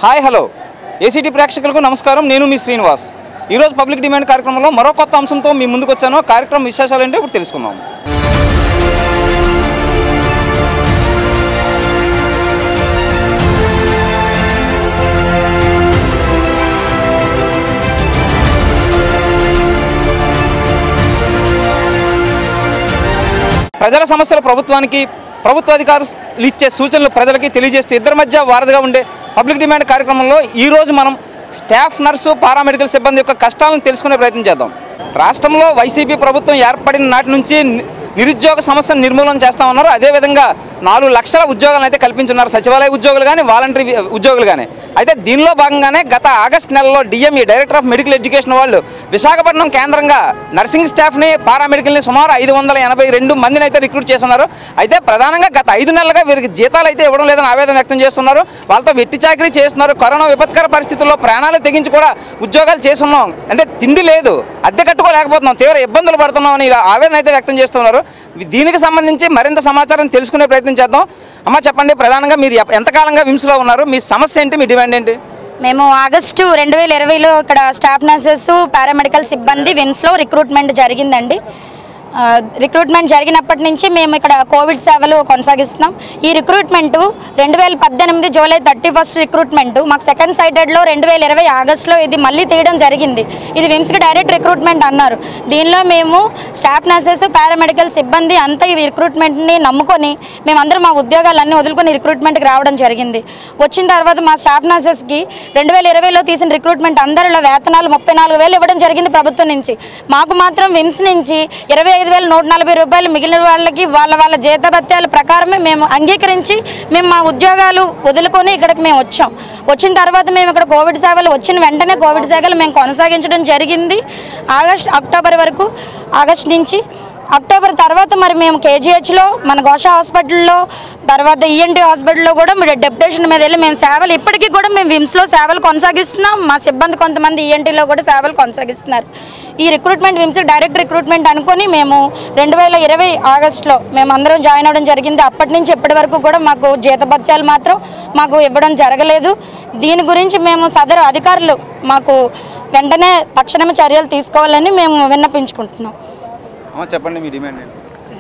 Hi hello ACT ప్రేక్షకులకు నమస్కారం నేను మీ శ్రీనివాస్ ఈరోజు పబ్లిక్ డిమాండ్ కార్యక్రమంలో మరో కొత్త అంశంతో మీ ముందుకు వచ్చాను కార్యక్రమం విశేషాలు ఏంటో ఇప్పుడు తెలుసుకుందాం ప్రజల సమస్యలు ప్రభుత్వానికి ప్రభుత్వ అధికారులు ఇచ్చే సూచనలు ప్రజలకి తెలియజేస్తూ ఇద్దరి మధ్య వారధిగా ఉండే పబ్లిక్ డిమాండ్ కార్యక్రమంలో ఈ రోజు మనం స్టాఫ్ నర్సు పారామెడికల్ సిబ్బంది యొక్క కష్టాలను తెలుసుకునే ప్రయత్నం చేద్దాం రాష్ట్రంలో వైసీపీ ప్రభుత్వం ఏర్పడిన నాటి నుంచి ని- నిరుద్యోగ సమస్యను నిర్మూలన చేస్తామన్నారు అదేవిధంగా నాలుగు లక్షల ఉద్యోగాలను అయితే కల్పించున్నారు సచివాలయ ఉద్యోగులు కానీ వాలంటరీ వి- ఉద్యోగులు కానీ అయితే దీనిలో భాగంగానే గత ఆగస్టు నెలలో DME director of medical education వాళ్ళు విశాఖపట్నం కేంద్రంగా నర్సింగ్ స్టాఫ్ని పారామెడికల్ని సుమారు ఐదు వందల ఎనభై రెండు మందిని అయితే రిక్రూట్ చేస్తున్నారు అయితే ప్రధానంగా గత ఐదు నెలలుగా వీరికి జీతాలు అయితే ఇవ్వడం లేదని ఆవేదన వ్యక్తం చేస్తున్నారు వాళ్ళతో వెట్టి చాకరీ చేస్తున్నారు కరోనా విపత్కర పరిస్థితుల్లో ప్రాణాలు తెగించి కూడా ఉద్యోగాలు చేస్తున్నాం అంటే తిండి లేదు అద్దె కట్టుకోలేకపోతున్నాం తీవ్ర ఇబ్బందులు పడుతున్నాం అని ఇలా ఆవేదన అయితే వ్యక్తం చేస్తున్నారు దీనికి సంబంధించి మరింత సమాచారం తెలుసుకునే ప్రయత్నం చేద్దాం అమ్మ చెప్పండి ప్రధానంగా మీరు ఎప్ప- ఎంతకాలంగా విమ్స్లో ఉన్నారు మీ సమస్య ఏంటి మీ డిమాండ్ ఏంటి మేము ఆగస్టు రెండు వేల ఇరవైలో ఇక్కడ స్టాఫ్ నర్సెస్ పారామెడికల్ సిబ్బంది విమ్స్లో రిక్రూట్మెంట్ జరిగిందండి ఆ, రిక్రూట్మెంట్ జరిగినప్పటి నుంచి మేము ఇక్కడ కోవిడ్ సేవలు కొనసాగిస్తున్నాం ఈ రిక్రూట్మెంట్ రెండు వేల పద్దెనిమిది జూలై థర్టీ ఫస్ట్ రిక్రూట్మెంట్ మాకు సెకండ్ సైడెడ్లో రెండు వేల ఇరవై ఆగస్టులో ఇది మళ్ళీ తీయడం జరిగింది ఇది విమ్స్కి డైరెక్ట్ రిక్రూట్మెంట్ అన్నారు దీనిలో మేము స్టాఫ్ నర్సెస్ పారామెడికల్ సిబ్బంది అంతా ఈ రిక్రూట్మెంట్ని నమ్ముకొని మేమందరం మా ఉద్యోగాలన్నీ వదులుకొని రిక్రూట్మెంట్కి రావడం జరిగింది వచ్చిన తర్వాత మా స్టాఫ్ నర్సెస్కి రెండు వేల ఇరవైలో తీసిన రిక్రూట్మెంట్ అందరిలో వేతనాలు ముప్పై నాలుగు వేలు ఇవ్వడం జరిగింది ప్రభుత్వం నుంచి మాకు మాత్రం విమ్స్ నుంచి ఇరవై ఐదు వేల నూట నలభై రూపాయలు మిగిలిన వాళ్ళకి వాళ్ళ వాళ్ళ జీతభత్యాల ప్రకారమే మేము అంగీకరించి మేము మా ఉద్యోగాలు వదులుకొని ఇక్కడికి మేము వచ్చాం వచ్చిన తర్వాత మేము ఇక్కడ కోవిడ్ సేవలు వచ్చిన వెంటనే కోవిడ్ సేవలు మేము కొనసాగించడం జరిగింది ఆగస్ట్ అక్టోబర్ వరకు ఆగస్ట్ నుంచి అక్టోబర్ తర్వాత మరి మేము కేజీహెచ్లో మన ఘోష హాస్పిటల్లో తర్వాత ఈఎన్టీ హాస్పిటల్లో కూడా మీరు డెప్యుటేషన్ మీద వెళ్ళి మేము సేవలు ఇప్పటికీ కూడా మేము విమ్స్లో సేవలు కొనసాగిస్తున్నాం మా సిబ్బంది కొంతమంది ఈఎన్టీలో కూడా సేవలు కొనసాగిస్తున్నారు ఈ రిక్రూట్మెంట్ విమ్స్ డైరెక్ట్ రిక్రూట్మెంట్ అనుకొని మేము రెండు వేల ఇరవై ఆగస్టులో మేము అందరం జాయిన్ అవ్వడం జరిగింది అప్పటి నుంచి ఇప్పటి వరకు కూడా మాకు జీతభత్యాలు మాత్రం మాకు ఇవ్వడం జరగలేదు దీని గురించి మేము సదరు అధికారులు మాకు వెంటనే తక్షణమే చర్యలు తీసుకోవాలని మేము విన్నపించుకుంటున్నాం అమ్మ చెప్పండి మీ డిమాండ్ ఏంటి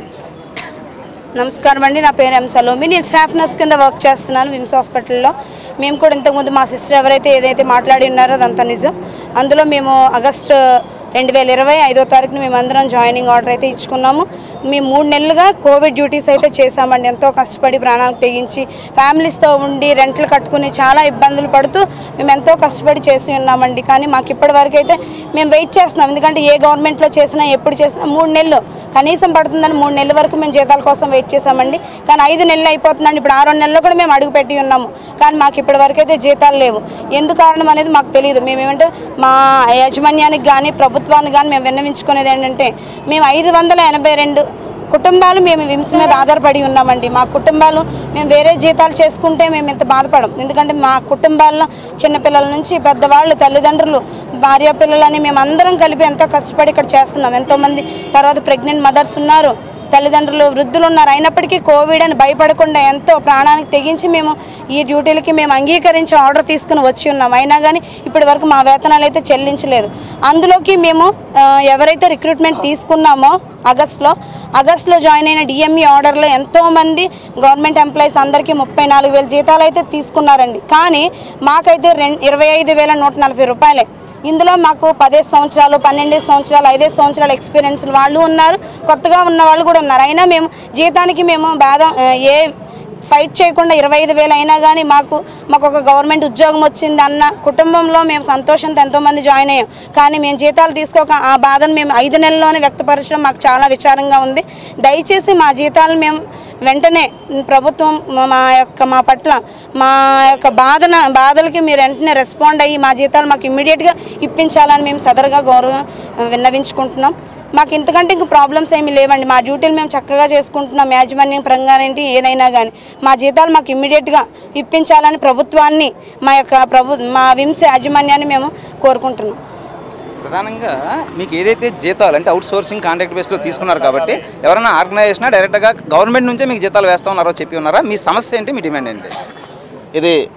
నమస్కారం అండి నా పేరు ఎం సలోమి నేను స్టాఫ్ నర్స్ కింద వర్క్ చేస్తున్నాను విమ్స్ హాస్పిటల్లో మేము కూడా ఇంతకుముందు మా సిస్టర్ ఎవరైతే ఏదైతే మాట్లాడి ఉన్నారో అదంతా నిజం అందులో మేము ఆగస్ట్ రెండు వేల ఇరవై ఐదో తారీఖున మేము అందరం జాయినింగ్ ఆర్డర్ అయితే ఇచ్చుకున్నాము మేము మూడు నెలలుగా కోవిడ్ డ్యూటీస్ అయితే చేశామండి ఎంతో కష్టపడి ప్రాణాలకు తెగించి ఫ్యామిలీస్తో ఉండి రెంట్లు కట్టుకుని చాలా ఇబ్బందులు పడుతూ మేము ఎంతో కష్టపడి చేసి ఉన్నామండి కానీ మాకు ఇప్పటి వరకు అయితే మేము వెయిట్ చేస్తున్నాం ఎందుకంటే ఏ గవర్నమెంట్లో చేసినా ఎప్పుడు చేసినా మూడు నెలలు కనీసం పడుతుందని మూడు నెలల వరకు మేము జీతాల కోసం వెయిట్ చేసామండి కానీ ఐదు నెలలు అయిపోతుందండి ఇప్పుడు ఆరో నెలల్లో కూడా మేము అడుగు పెట్టి ఉన్నాము కానీ మాకు ఇప్పటి వరకు అయితే జీతాలు లేవు ఎందుకు కారణం అనేది మాకు తెలియదు మేము ఏమంటే మా యాజమాన్యానికి కానీ ప్రభుత్వానికి కానీ మేము విన్నవించుకునేది ఏంటంటే మేము ఐదు వందల ఎనభై రెండు కుటుంబాలు మేము విమ్స్ మీద ఆధారపడి ఉన్నామండి మా కుటుంబాలు మేము వేరే జీతాలు చేసుకుంటే మేము ఇంత బాధపడం ఎందుకంటే మా కుటుంబాల్లో చిన్నపిల్లల నుంచి పెద్దవాళ్ళు తల్లిదండ్రులు భార్య పిల్లలని మేము అందరం కలిపి ఎంతో కష్టపడి ఇక్కడ చేస్తున్నాం ఎంతోమంది తర్వాత ప్రెగ్నెంట్ మదర్స్ ఉన్నారు తల్లిదండ్రులు వృద్ధులు ఉన్నారు అయినప్పటికీ కోవిడ్ అని భయపడకుండా ఎంతో ప్రాణానికి తెగించి మేము ఈ డ్యూటీలకి మేము అంగీకరించి ఆర్డర్ తీసుకుని వచ్చి ఉన్నాం అయినా కానీ ఇప్పటి వరకు మా వేతనాలు అయితే చెల్లించలేదు అందులోకి మేము ఆ, ఎవరైతే రిక్రూట్మెంట్ తీసుకున్నామో ఆగస్ట్లో ఆగస్ట్లో జాయిన్ అయిన డిఎంఈ ఆర్డర్లో ఎంతోమంది గవర్నమెంట్ ఎంప్లాయీస్ అందరికీ ముప్పై నాలుగు వేల జీతాలు అయితే తీసుకున్నారండి కానీ మాకైతే రెండు ఇరవై ఐదు వేల నూట నలభై రూపాయలే ఇందులో మాకు పదిహేను సంవత్సరాలు పన్నెండు సంవత్సరాలు ఐదేసి సంవత్సరాల ఎక్స్పీరియన్స్ వాళ్ళు ఉన్నారు కొత్తగా ఉన్న వాళ్ళు కూడా ఉన్నారు అయినా మేము జీతానికి మేము బాధ ఏ ఫైట్ చేయకుండా ఇరవై ఐదు వేలు అయినా కానీ మాకు మాకు ఒక గవర్నమెంట్ ఉద్యోగం వచ్చింది అన్న కుటుంబంలో మేము సంతోషంతో ఎంతోమంది జాయిన్ అయ్యాం కానీ మేము జీతాలు తీసుకోక ఆ బాధను మేము ఐదు నెలల్లోనే వ్యక్తపరచడం మాకు చాలా విచారంగా ఉంది దయచేసి మా జీతాలు మేము వెంటనే ప్రభుత్వం మా- మా యొక్క మా పట్ల మా యొక్క బాధన బాధలకి మీరు వెంటనే రెస్పాండ్ అయ్యి మా జీతాలు మాకు ఇమ్మీడియట్గా ఇప్పించాలని మేము సదరుగా గౌరవం విన్నవించుకుంటున్నాం మాకు ఇంతకంటే ఇంక ప్రాబ్లమ్స్ ఏమీ లేవండి మా డ్యూటీలు మేము చక్కగా చేసుకుంటున్నాం యాజమాన్యం పరంగా ఏంటి ఏదైనా కానీ మా జీతాలు మాకు ఇమ్మీడియట్గా ఇప్పించాలని ప్రభుత్వాన్ని మా యొక్క ప్రభు మా విమ్స్ యాజమాన్యాన్ని మేము కోరుకుంటున్నాం ప్రధానంగా మీకు ఏదైతే జీతాలు అంటే అవుట్ సోర్సింగ్ కాంట్రాక్ట్ బేస్లో తీసుకున్నారు కాబట్టి ఎవరైనా ఆర్గనైజేషన్ డైరెక్ట్గా గవర్నమెంట్ నుంచే మీకు జీతాలు వేస్తా ఉన్నారో చెప్పి ఉన్నారా మీ సమస్య ఏంటి మీ డిమాండ్ ఏంటి ఇది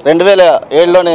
రెండు వేల ఏడులోని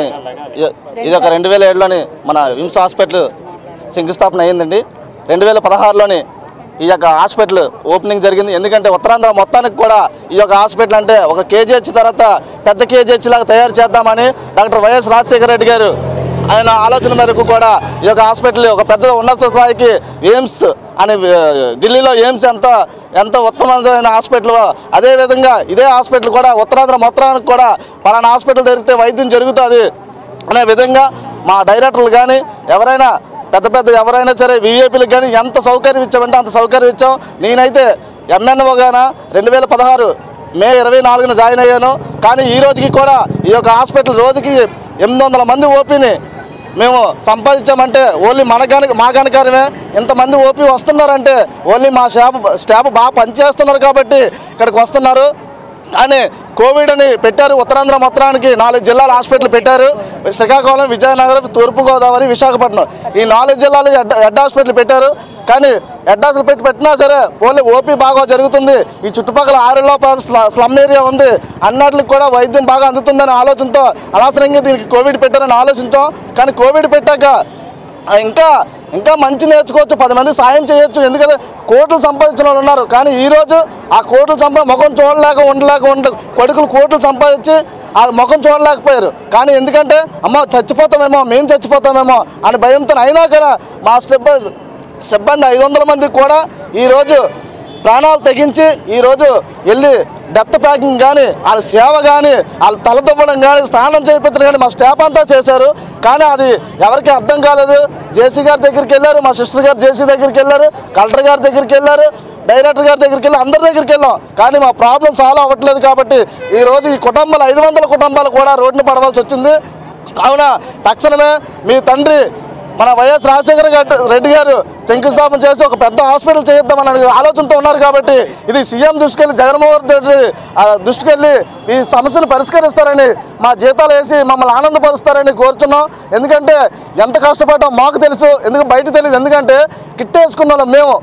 ఇది ఒక రెండు వేల ఏడులోని మన విమ్స్ హాస్పిటల్ శంకుస్థాపన అయ్యిందండి రెండు వేల పదహారులోని ఈ యొక్క హాస్పిటల్ ఓపెనింగ్ జరిగింది ఎందుకంటే ఉత్తరాంధ్ర మొత్తానికి కూడా ఈ యొక్క హాస్పిటల్ అంటే ఒక కేజీహెచ్ తర్వాత పెద్ద కేజీహెచ్ లాగా తయారు చేద్దామని డాక్టర్ వైఎస్ రాజశేఖర రెడ్డి గారు ఆయన ఆలోచన మేరకు కూడా ఈ యొక్క హాస్పిటల్ ఒక పెద్ద ఉన్నత స్థాయికి ఎయిమ్స్ అని ఆ, ఢిల్లీలో ఎయిమ్స్ ఎంత ఎంత ఉత్తమమైన హాస్పిటల్ అదేవిధంగా ఇదే హాస్పిటల్ కూడా ఉత్తరాంధ్ర మొత్తానికి కూడా పలానా హాస్పిటల్ జరిగితే వైద్యం జరుగుతుంది అనే విధంగా మా డైరెక్టర్లు కానీ ఎవరైనా పెద్ద పెద్ద ఎవరైనా సరే విఐపీలకు కానీ ఎంత సౌకర్యం ఇచ్చామంటే అంత సౌకర్యం ఇచ్చాం నేనైతే ఎంఎన్ఓగాన రెండు వేల పదహారు మే ఇరవై నాలుగున జాయిన్ అయ్యాను కానీ ఈ రోజుకి కూడా ఈ యొక్క హాస్పిటల్ రోజుకి ఎనిమిది వందల మంది ఓపీని మేము సంపాదించామంటే ఓన్లీ మన కనుక మా కనుకరమే ఇంతమంది ఓపీ వస్తున్నారంటే ఓన్లీ మా స్టాఫ్ స్టాఫ్ బాగా పనిచేస్తున్నారు కాబట్టి ఇక్కడికి వస్తున్నారు కానీ కోవిడ్ అని పెట్టారు ఉత్తరాంధ్ర మొత్తానికి నాలుగు జిల్లాల హాస్పిటల్ పెట్టారు శ్రీకాకుళం విజయనగరం తూర్పుగోదావరి విశాఖపట్నం ఈ నాలుగు జిల్లాలు హెడ్ హెడ్ హాస్పిటల్ పెట్టారు కానీ హెడ్ హాస్పిటల్ పెట్టి పెట్టినా సరే ఓన్లీ ఓపీ బాగా జరుగుతుంది ఈ చుట్టుపక్కల ఆరు లోపల స్ల- స్లమ్ ఏరియా ఉంది అన్నట్లకి కూడా వైద్యం బాగా అందుతుందనే ఆలోచనతో అనవసరంగా దీనికి కోవిడ్ పెట్టారని ఆలోచించాం కానీ కోవిడ్ పెట్టాక ఆ, ఇంకా ఇంకా మంచి నేర్చుకోవచ్చు పది మంది సాయం చేయొచ్చు ఎందుకంటే కోట్లు సంపాదించిన వాళ్ళు ఉన్నారు కానీ ఈరోజు ఆ కోట్లు సంపా ముఖం చూడలేక ఉండలేక ఉండ కొడుకులు కోట్లు సంపాదించి ఆ ముఖం చూడలేకపోయారు కానీ ఎందుకంటే అమ్మ చచ్చిపోతామేమో మేము చచ్చిపోతామేమో అని భయంతో అయినా కూడా మా స్టెప్ సిబ్బంది ఐదు వందల మంది కూడా ఈరోజు ప్రాణాలు తెగించి ఈరోజు వెళ్ళి డెత్ ప్యాకింగ్ కానీ వాళ్ళ సేవ కానీ వాళ్ళ తలదవ్వడం కానీ స్నానం చేయించడం కానీ మా స్టాఫ్ అంతా చేశారు కానీ అది ఎవరికి అర్థం కాలేదు జేసీ గారి దగ్గరికి వెళ్ళారు మా సిస్టర్ గారు జేసీ దగ్గరికి వెళ్ళారు కలెక్టర్ గారి దగ్గరికి వెళ్ళారు డైరెక్టర్ గారి దగ్గరికి వెళ్ళి అందరి దగ్గరికి వెళ్ళాం కానీ మా ప్రాబ్లం సాల్వ్ అవ్వట్లేదు కాబట్టి ఈరోజు ఈ కుటుంబాలు ఐదు వందల కుటుంబాలు కూడా రోడ్డున పడవలసి వచ్చింది కావున తక్షణమే మీ తండ్రి మన వైఎస్ రాజశేఖర గారు రెడ్డి గారు శంకుస్థాపన చేసి ఒక పెద్ద హాస్పిటల్ చేద్దామని ఆలోచనతో ఉన్నారు కాబట్టి ఇది సీఎం దృష్టికి వెళ్ళి జగన్మోహన్ రెడ్డి ఆ, దృష్టికి వెళ్ళి ఈ సమస్యను పరిష్కరిస్తారని మా జీతాలు వేసి మమ్మల్ని ఆనందపరుస్తారని కోరుతున్నాం ఎందుకంటే ఎంత కష్టపడ్డాం మాకు తెలుసు ఎందుకు బయట తెలియదు ఎందుకంటే కిట్ వేసుకున్న వాళ్ళం మేము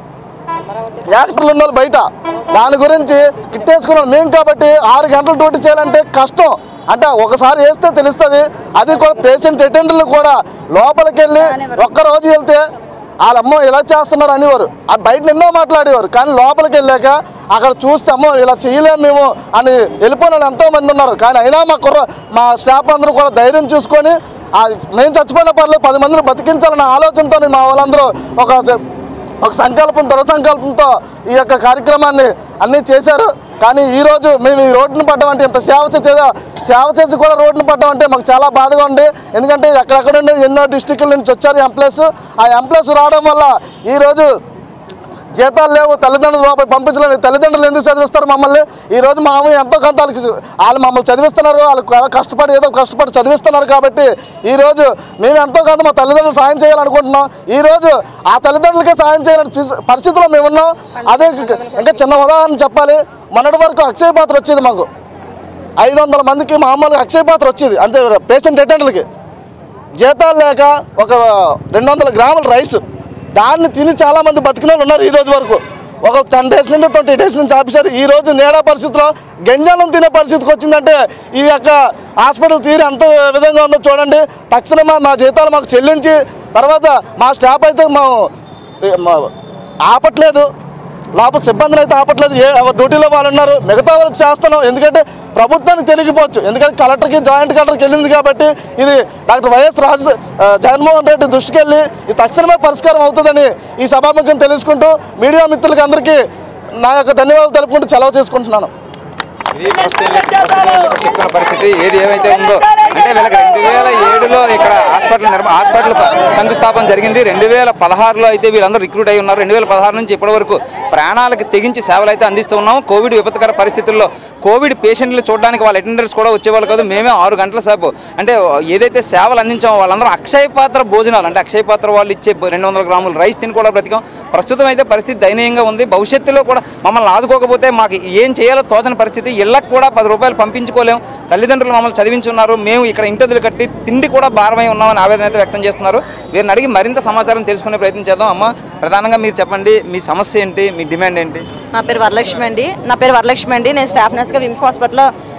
యాక్టర్లు ఉన్న వాళ్ళు బయట దాని గురించి కిట్టేసుకున్న వాళ్ళు మేము కాబట్టి ఆరు గంటలు డ్యూటీ చేయాలంటే కష్టం అంటే ఒకసారి వేస్తే తెలుస్తుంది అది కూడా పేషెంట్ అటెండర్లు కూడా లోపలికి వెళ్ళి ఒక్క రోజు వెళ్తే వాళ్ళ అమ్మ ఇలా చేస్తున్నారు అనేవారు ఆ బయట ఎన్నో మాట్లాడేవారు కానీ లోపలికి వెళ్ళాక అక్కడ చూస్తే అమ్మో ఇలా చేయలేము మేము అని వెళ్ళిపోయిన వాళ్ళు ఎంతో మంది ఉన్నారు కానీ అయినా మా కుర్ర మా స్టాఫ్ అందరూ కూడా ధైర్యం చూసుకొని ఆ మేము చచ్చిపోయిన పర్లేదు పది మందిని బతికించాలన్న ఆలోచనతో మా వాళ్ళందరూ ఒక ఒక సంకల్పం దృఢ సంకల్పంతో ఈ యొక్క కార్యక్రమాన్ని అన్నీ చేశారు కానీ ఈ రోజు మేము ఈ రోడ్డును పడ్డామంటే ఇంత సేవ చేసే సేవ చేసి కూడా రోడ్డును పడ్డామంటే మాకు చాలా బాధగా ఉంది ఎందుకంటే ఎక్కడెక్కడ నుండి ఎన్నో డిస్టిక్ల నుంచి వచ్చారు ఎంప్లాయీస్ ఆ ఎంప్లాయీస్ రావడం వల్ల ఈరోజు జీతాలు లేవు తల్లిదండ్రులు లోపల పంపించలేము ఈ తల్లిదండ్రులు ఎందుకు చదివిస్తారు మమ్మల్ని ఈ రోజు మా అమ్మ ఎంతో కొంత వాళ్ళకి వాళ్ళు మమ్మల్ని చదివిస్తున్నారు వాళ్ళు చాలా కష్టపడి ఏదో కష్టపడి చదివిస్తున్నారు కాబట్టి ఈ రోజు మేము ఎంతో కొంత మా తల్లిదండ్రులు సాయం చేయాలనుకుంటున్నాం ఈ రోజు ఆ తల్లిదండ్రులకే సాయం చేయాలని పిస్- పరిస్థితిలో మేము ఉన్నాం అదే ఇంక- ఇంకా చిన్న ఉదాహరణ చెప్పాలి మొన్నటి వరకు అక్షయ పాత్ర వచ్చేది మాకు ఐదు వందల మందికి మామూలుగా అక్షయ పాత్ర వచ్చేది అంతే పేషెంట్ అటెండర్లకి జీతాలు లేక ఒక రెండు వందల గ్రాముల రైస్ దాన్ని తిని చాలామంది బతికిన వాళ్ళు ఉన్నారు ఈ రోజు వరకు ఒక టెన్ డేస్ నుండి ట్వంటీ డేస్ నుంచి ఆఫీసర్ ఈ రోజు నేడా పరిస్థితిలో గంజాలం తినే పరిస్థితికి వచ్చిందంటే ఈ యొక్క హాస్పిటల్ తీరు ఎంత విధంగా ఉందో చూడండి తక్షణమే మా జీతాలు మాకు చెల్లించి తర్వాత మా స్టాఫ్ అయితే మా మా- ఆపట్లేదు లోపల సిబ్బందిని అయితే ఆపట్లేదు ఏ ఎవరి డ్యూటీలో వాళ్ళు ఉన్నారు మిగతా వాళ్ళకి చేస్తున్నాం ఎందుకంటే ప్రభుత్వానికి తెలియకపోవచ్చు ఎందుకంటే కలెక్టర్కి జాయింట్ కలెక్టర్కి వెళ్ళింది కాబట్టి ఇది డాక్టర్ వైఎస్ రాజ ఆ, జగన్మోహన్ రెడ్డి దృష్టికి వెళ్ళి ఇది తక్షణమే పరిష్కారం అవుతుందని ఈ సభాముఖం తెలుసుకుంటూ మీడియా మిత్రులకి అందరికీ నా యొక్క ధన్యవాదాలు తెలుపుకుంటూ సెలవు చేసుకుంటున్నాను ఇది ప్రస్తుతం ప్రస్తుతం ఇక్కడ చెప్తున్న పరిస్థితి ఏది ఏమైతే ఉందో అంటే వీళ్ళకి రెండు వేల ఏడులో ఇక్కడ హాస్పిటల్ నిర్మా హాస్పిటల్ ప- శంకుస్థాపన జరిగింది రెండు వేల పదహారులో అయితే వీళ్ళందరూ రిక్రూట్ అయి ఉన్నారు రెండు వేల పదహారు నుంచి ఇప్పటి వరకు ప్రాణాలకు తెగించి సేవలు అయితే అందిస్తూ ఉన్నాం కోవిడ్ విపత్కర పరిస్థితుల్లో కోవిడ్ పేషెంట్లు చూడడానికి వాళ్ళ అటెండర్స్ కూడా వచ్చేవాళ్ళు కాదు మేమే ఆరు గంటల సేపు అంటే ఏదైతే సేవలు అందించామో వాళ్ళందరూ అక్షయ పాత్ర భోజనాలు అంటే అక్షయ పాత్ర వాళ్ళు ఇచ్చే రెండు వందల గ్రాములు రైస్ తిని కూడా బ్రతికాం ప్రస్తుతం అయితే పరిస్థితి దయనీయంగా ఉంది భవిష్యత్తులో కూడా మమ్మల్ని ఆదుకోకపోతే మాకు ఏం చేయాలో తోచని పరిస్థితి ఇళ్ళకు కూడా పది రూపాయలు పంపించుకోలేం తల్లిదండ్రులు మమ్మల్ని చదివించున్నారు మేము ఇక్కడ ఇంటదులు కట్టి తిండి కూడా భారమై ఉన్నామని ఆవేదన అయితే వ్యక్తం చేస్తున్నారు వీరిని అడిగి మరింత సమాచారం తెలుసుకునే ప్రయత్నం చేద్దాం అమ్మ ప్రధానంగా మీరు చెప్పండి మీ సమస్య ఏంటి మీ డిమాండ్ ఏంటి నా పేరు వరలక్ష్మి అండి నా పేరు వరలక్ష్మి అండి నేను స్టాఫ్ నర్స్గా విమ్స్ హాస్పిటల్లో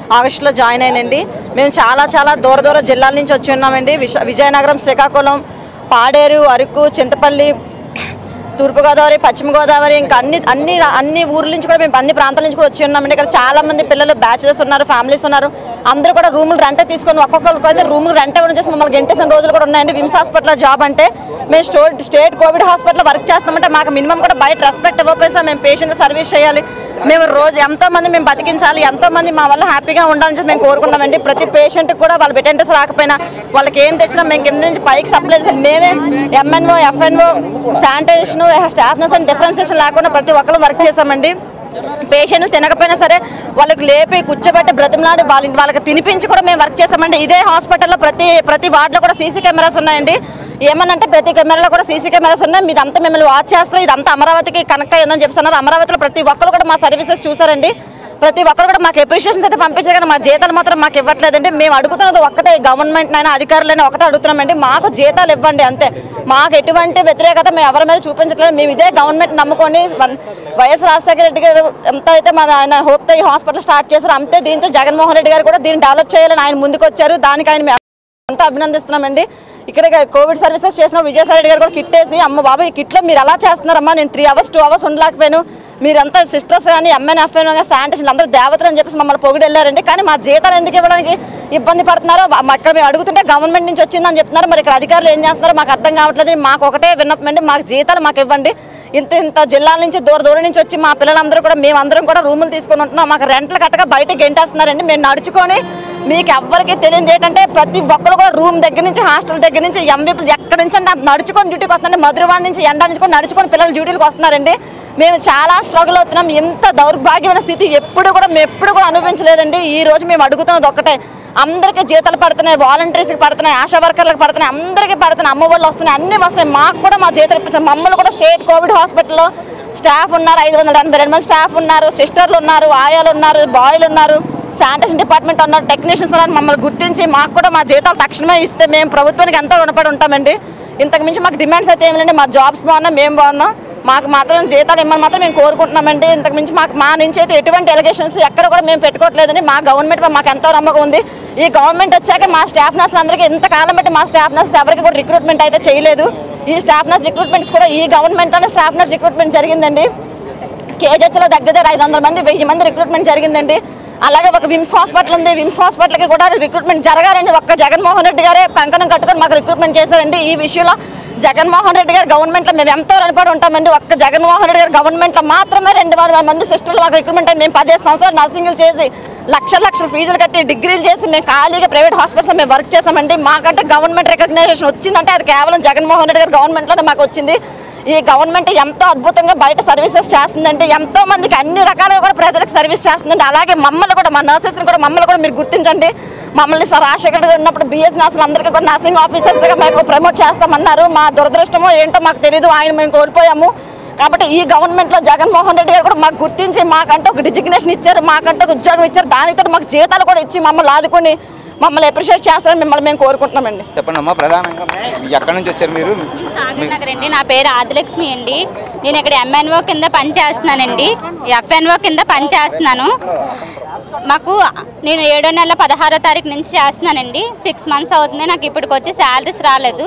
ఆగస్టులో జాయిన్ అయినండి మేము చాలా చాలా దూర దూర జిల్లాల నుంచి వచ్చి ఉన్నామండి విశ విజయనగరం శ్రీకాకుళం పాడేరు అరకు చింతపల్లి తూర్పుగోదావరి పశ్చిమ గోదావరి ఇంకా అన్ని అన్ని అన్ని ఊర్ల నుంచి కూడా మేము అన్ని ప్రాంతాల నుంచి కూడా వచ్చి ఉన్నామండి ఇక్కడ చాలా మంది పిల్లలు బ్యాచిలర్స్ ఉన్నారు ఫ్యామిలీస్ ఉన్నారు అందరూ కూడా రూములు రెంట్ తీసుకొని ఒక్కొక్కరికి అయితే రూములు రెంట్ ఇవ్వడం చేసి మమ్మల్ని గెంటేసిన రోజులు కూడా ఉన్నాయండి విమ్స్ హాస్పిటల్ జాబ్ అంటే మేము store state covid hospital work చేస్తామంటే మాకు మినిమం కూడా బయట రెస్పెక్ట్ ఇవ్వకపోతే మేము పేషెంట్ సర్వీస్ చేయాలి మేము రోజు ఎంతో మంది మేము బతికించాలి ఎంతో మంది మా వల్ల హ్యాపీగా ఉండాలని చెప్పి మేము కోరుకున్నామండి ప్రతి పేషెంట్ కూడా వాళ్ళ బెటెంటర్స్ రాకపోయినా వాళ్ళకి ఏం తెచ్చినా మేము కింద నుంచి పైకి సప్లై చేసి మేమే MNO FNO sanitization staff nurse అని డిఫరెన్సియేషన్ లేకుండా ప్రతి ఒక్కరు వర్క్ చేసామండి పేషెంట్లు తినకపోయినా సరే వాళ్ళకి లేపి కూర్చోబెట్టి బ్రతిమలాడి వాళ్ళ వాళ్ళకి తినిపించి కూడా మేము వర్క్ చేసామండి ఇదే హాస్పిటల్లో ప్రతి ప్రతి వార్డులో కూడా సీసీ కెమెరాస్ ఉన్నాయండి ఏమనంటే ప్రతి కెమెరాలో కూడా సీసీ కెమెరాస్ ఉన్నాయి మీదంతా మిమ్మల్ని వాచ్ చేస్తాం ఇదంతా అమరావతికి కనెక్ట్ అయ్యిందని చెప్తున్నారు అమరావతిలో ప్రతి ఒక్కరు కూడా మా సర్వీసెస్ చూసారండి ప్రతి ఒక్కరు కూడా మాకు అప్రిషియేషన్స్ అయితే పంపించారు కానీ మా జీతాలు మాత్రం మాకు ఇవ్వట్లేదండి మేము అడుగుతున్నది ఒక్కటే గవర్నమెంట్ అయినా అధికారులైనా ఒకటే అడుగుతున్నామండి మాకు జీతాలు ఇవ్వండి అంతే మాకు ఎటువంటి వ్యతిరేకత మేము ఎవరి మీద చూపించట్లేదు మేము ఇదే గవర్నమెంట్ నమ్ముకొని వన్- వైఎస్ రాజశేఖర రెడ్డి గారు ఎంత అయితే మన ఆయన హోప్తో ఈ హాస్పిటల్ స్టార్ట్ చేశారు అంతే దీంతో జగన్మోహన్ రెడ్డి గారు కూడా దీన్ని డెవలప్ చేయాలని ఆయన ముందుకు వచ్చారు దానికి ఆయన మేము అంతా అభినందిస్తున్నామండి ఇక్కడ కోవిడ్ సర్వీసెస్ చేసిన విజయసాయి రెడ్డి గారు కూడా కిట్ వేసి అమ్మ బాబు ఈ కిట్లో మీరు ఎలా చేస్తున్నారమ్మా నేను త్రీ అవర్స్ టూ అవర్స్ ఉండలేకపోయాను మీరంతా సిస్టర్స్ కానీ ఎంఎన్ ఎఫ్ఎన్ శానిటేషన్ అందరూ దేవతలు అని చెప్పేసి మమ్మల్ని పొగిడి వెళ్ళారండి కానీ మా జీతాలు ఎందుకు ఇవ్వడానికి ఇబ్బంది పడుతున్నారో మా- ఇక్కడ మేము అడుగుతుంటే గవర్నమెంట్ నుంచి వచ్చిందని చెప్తున్నారు మరి ఇక్కడ అధికారులు ఏం చేస్తున్నారో మాకు అర్థం కావట్లేదు మాకు ఒకటే విన్నపం అండి మాకు జీతాలు మాకు ఇవ్వండి ఇంత ఇంత జిల్లాల నుంచి దూర దూరం నుంచి వచ్చి మా పిల్లలందరూ కూడా మేమందరం కూడా రూములు తీసుకొని ఉంటున్నాం మాకు రెంట్లు కట్టగా బయటకు గెంటేస్తున్నారండి మేము నడుచుకొని మీకు ఎవ్వరికి తెలియదు ఏంటంటే ప్రతి ఒక్కరు కూడా రూమ్ దగ్గర నుంచి హాస్టల్ దగ్గర నుంచి ఎంవీపీ ఎక్కడి నుంచి అంటే నడుచుకొని డ్యూటీకి వస్తున్నారండి మధురవాడ నుంచి ఎండ నుంచి కూడా నడుచుకొని పిల్లలు డ్యూటీలకు వస్తున్నారండి మేము చాలా స్ట్రగుల్ అవుతున్నాం ఎంత దౌర్భాగ్యమైన స్థితి ఎప్పుడు కూడా మేము ఎప్పుడు కూడా అనుభవించలేదండి ఈ రోజు మేము అడుగుతున్నది ఒక్కటే అందరికీ జీతాలు పడుతున్నాయి వాలంటీర్స్కి పడుతున్నాయి ఆశా వర్కర్లకు పడుతున్నాయి అందరికీ పడుతున్నాయి అమ్మ వాళ్ళు వస్తున్నాయి అన్నీ వస్తున్నాయి మాకు కూడా మా జీతాలు ఇప్పించారు మమ్మల్ని కూడా స్టేట్ కోవిడ్ హాస్పిటల్లో స్టాఫ్ ఉన్నారు ఐదు వందల ఎనభై రెండు మంది స్టాఫ్ ఉన్నారు సిస్టర్లు ఉన్నారు ఆయాలు ఉన్నారు బాయ్లు ఉన్నారు శానిటేషన్ డిపార్ట్మెంట్ ఉన్నారు టెక్నీషియన్స్ ఉన్నారు మమ్మల్ని గుర్తించి మాకు కూడా మా జీతాలు తక్షణమే ఇస్తే మేము ప్రభుత్వానికి ఎంతో రుణపడి ఉంటామండి ఇంతకు మించి మాకు డిమాండ్స్ అయితే ఏమి లేండి మా జాబ్స్ బాగున్నాం మేము బాగున్నాం మాకు మాత్రం జీతాలు ఇమ్మని మాత్రం మేము కోరుకుంటున్నామండి ఇంతకు మించి మాకు మా నుంచి అయితే ఎటువంటి ఎలిగేషన్స్ ఎక్కడ కూడా మేము పెట్టుకోవట్లేదని మా గవర్నమెంట్ మీద మాకు ఎంతో నమ్మకం ఉంది ఈ గవర్నమెంట్ వచ్చాక మా స్టాఫ్ నర్సులు అందరికీ ఇంతకాలం బట్టి మా స్టాఫ్ నర్స్ ఎవరికి కూడా రిక్రూట్మెంట్ అయితే చేయలేదు ఈ స్టాఫ్ నర్స్ రిక్రూట్మెంట్స్ కూడా ఈ గవర్నమెంట్లోనే స్టాఫ్ నర్స్ రిక్రూట్మెంట్ జరిగిందండి కేజెచ్లో దగ్గర దగ్గర ఐదు వందల మంది వెయ్యి మంది రిక్రూట్మెంట్ జరిగిందండి అలాగే ఒక విమ్స్ హాస్పిటల్ ఉంది విమ్స్ హాస్పిటల్కి కూడా రిక్రూట్మెంట్ జరగాలండి ఒక్క జగన్మోహన్ రెడ్డి గారే కంకణం కట్టుకొని మాకు రిక్రూట్మెంట్ చేశారండి ఈ విషయంలో జగన్మోహన్ రెడ్డి గారు గవర్నమెంట్లో మేము ఎంతో రుణపడి ఉంటామండి ఒక్క జగన్మోహన్ రెడ్డి గారు గవర్నమెంట్లో మాత్రమే రెండు వందల మంది సిస్టర్లు మాకు రిక్రూట్మెంట్ అయ్యి మేము పదిహేను సంవత్సరాలు నర్సింగ్లు చేసి లక్షల లక్షల ఫీజులు కట్టి డిగ్రీలు చేసి మేము ఖాళీగా ప్రైవేట్ హాస్పిటల్స్ మేము వర్క్ చేసామండి మాకంటే గవర్నమెంట్ రికగ్నైజేషన్ వచ్చిందంటే అది కేవలం జగన్మోహన్ రెడ్డి గారు గవర్నమెంట్లోనే మాకు వచ్చింది ఈ గవర్నమెంట్ ఎంతో అద్భుతంగా బయట సర్వీసెస్ చేస్తుందండి ఎంతో మందికి అన్ని రకాలుగా కూడా ప్రజలకు సర్వీస్ చేస్తుందండి అలాగే మమ్మల్ని కూడా మా నర్సెస్ని కూడా మమ్మల్ని కూడా మీరు గుర్తించండి మమ్మల్ని సార్ రాజశేఖర్ గారు ఉన్నప్పుడు బిఎస్ నర్సులు అందరికీ కూడా నర్సింగ్ ఆఫీసర్స్గా మేము ప్రమోట్ చేస్తామన్నారు మా దురదృష్టమో ఏంటో మాకు తెలియదు ఆయన మేము కోల్పోయాము కాబట్టి ఈ గవర్నమెంట్లో జగన్మోహన్ రెడ్డి గారు కూడా మాకు గుర్తించి మాకంటే ఒక డిజిగ్నేషన్ ఇచ్చారు మాకంటే ఒక ఉద్యోగం ఇచ్చారు దానితో మాకు జీతాలు కూడా ఇచ్చి మమ్మల్ని ఆదుకొని మమ్మల్ని అప్రిషియేట్ చేస్తారని మిమ్మల్ని మేము కోరుకుంటున్నామండి చెప్పండి అమ్మా ప్రధానంగా ఎక్కడి నుంచి వచ్చారు మీరు సాగర్ నగర్ అండి నా పేరు ఆదిలక్ష్మి అండి నేను ఇక్కడ ఎంఎన్ఓ కింద పనిచేస్తున్నానండి ఎఫ్ఎన్ఓ కింద పనిచేస్తున్నాను మాకు నేను ఏడో నెల పదహారో తారీఖు నుంచి చేస్తున్నానండి సిక్స్ మంత్స్ అవుతుంది నాకు ఇప్పటికి వచ్చి శాలరీస్ రాలేదు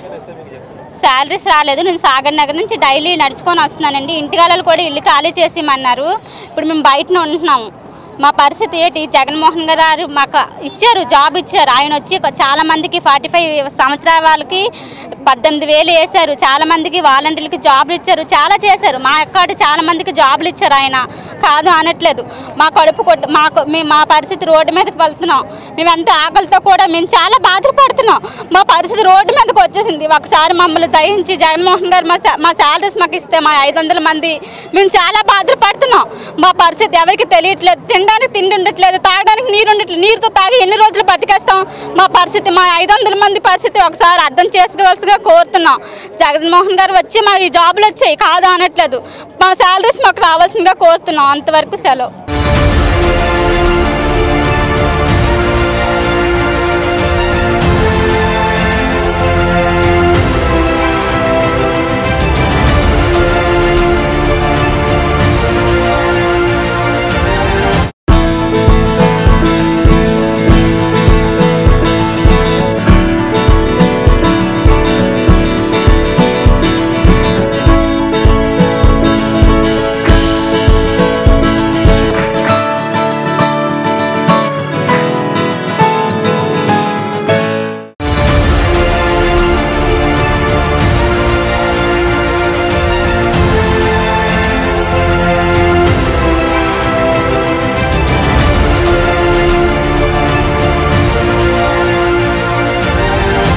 శాలరీస్ రాలేదు నేను సాగర్ నగర్ నుంచి డైలీ నడుచుకొని వస్తున్నానండి ఇంటికాలలు కూడా ఇల్లు ఖాళీ చేసేయమన్నారు ఇప్పుడు మేము బయటనే ఉంటున్నాము మా పరిస్థితి ఏంటి జగన్మోహన్ గారు మాకు ఇచ్చారు జాబ్ ఇచ్చారు ఆయన వచ్చి చాలా మందికి ఫార్టీ ఫైవ్ సంవత్సరాల వాళ్ళకి పద్దెనిమిది వేలు వేశారు చాలా మందికి వాలంటీర్లకి జాబులు ఇచ్చారు చాలా చేశారు మా అక్కడ చాలా మందికి జాబులు ఇచ్చారు ఆయన కాదు అనట్లేదు మా కడుపు కొట్టు మాకు మేము మా పరిస్థితి రోడ్డు మీదకి వెళ్తున్నాం మేము ఎంత ఆకలితో కూడా మేము చాలా బాధలు పడుతున్నాం మా పరిస్థితి రోడ్డు మీదకి వచ్చేసింది ఒకసారి మమ్మల్ని దయించి జగన్మోహన్ గారు మా సా- మా శాలరీస్ మాకు ఇస్తే మా ఐదు వందల మంది మేము చాలా బాధలు పడుతున్నాం మా పరిస్థితి ఎవరికి తెలియట్లేదు తినడానికి తిండి ఉండట్లేదు తాగడానికి నీరు ఉండట్లేదు నీరుతో తాగి ఎన్ని రోజులు బతికేస్తాం మా పరిస్థితి మా ఐదు వందల మంది పరిస్థితి ఒకసారి అర్థం చేసుకోవాల్సిగా కోరుతున్నాం జగన్మోహన్ గారు వచ్చి మా ఈ జాబులు వచ్చాయి కాదు అనట్లేదు మా శాలరీస్ మాకు రావాల్సిందిగా కోరుతున్నాం అంతవరకు సెలవు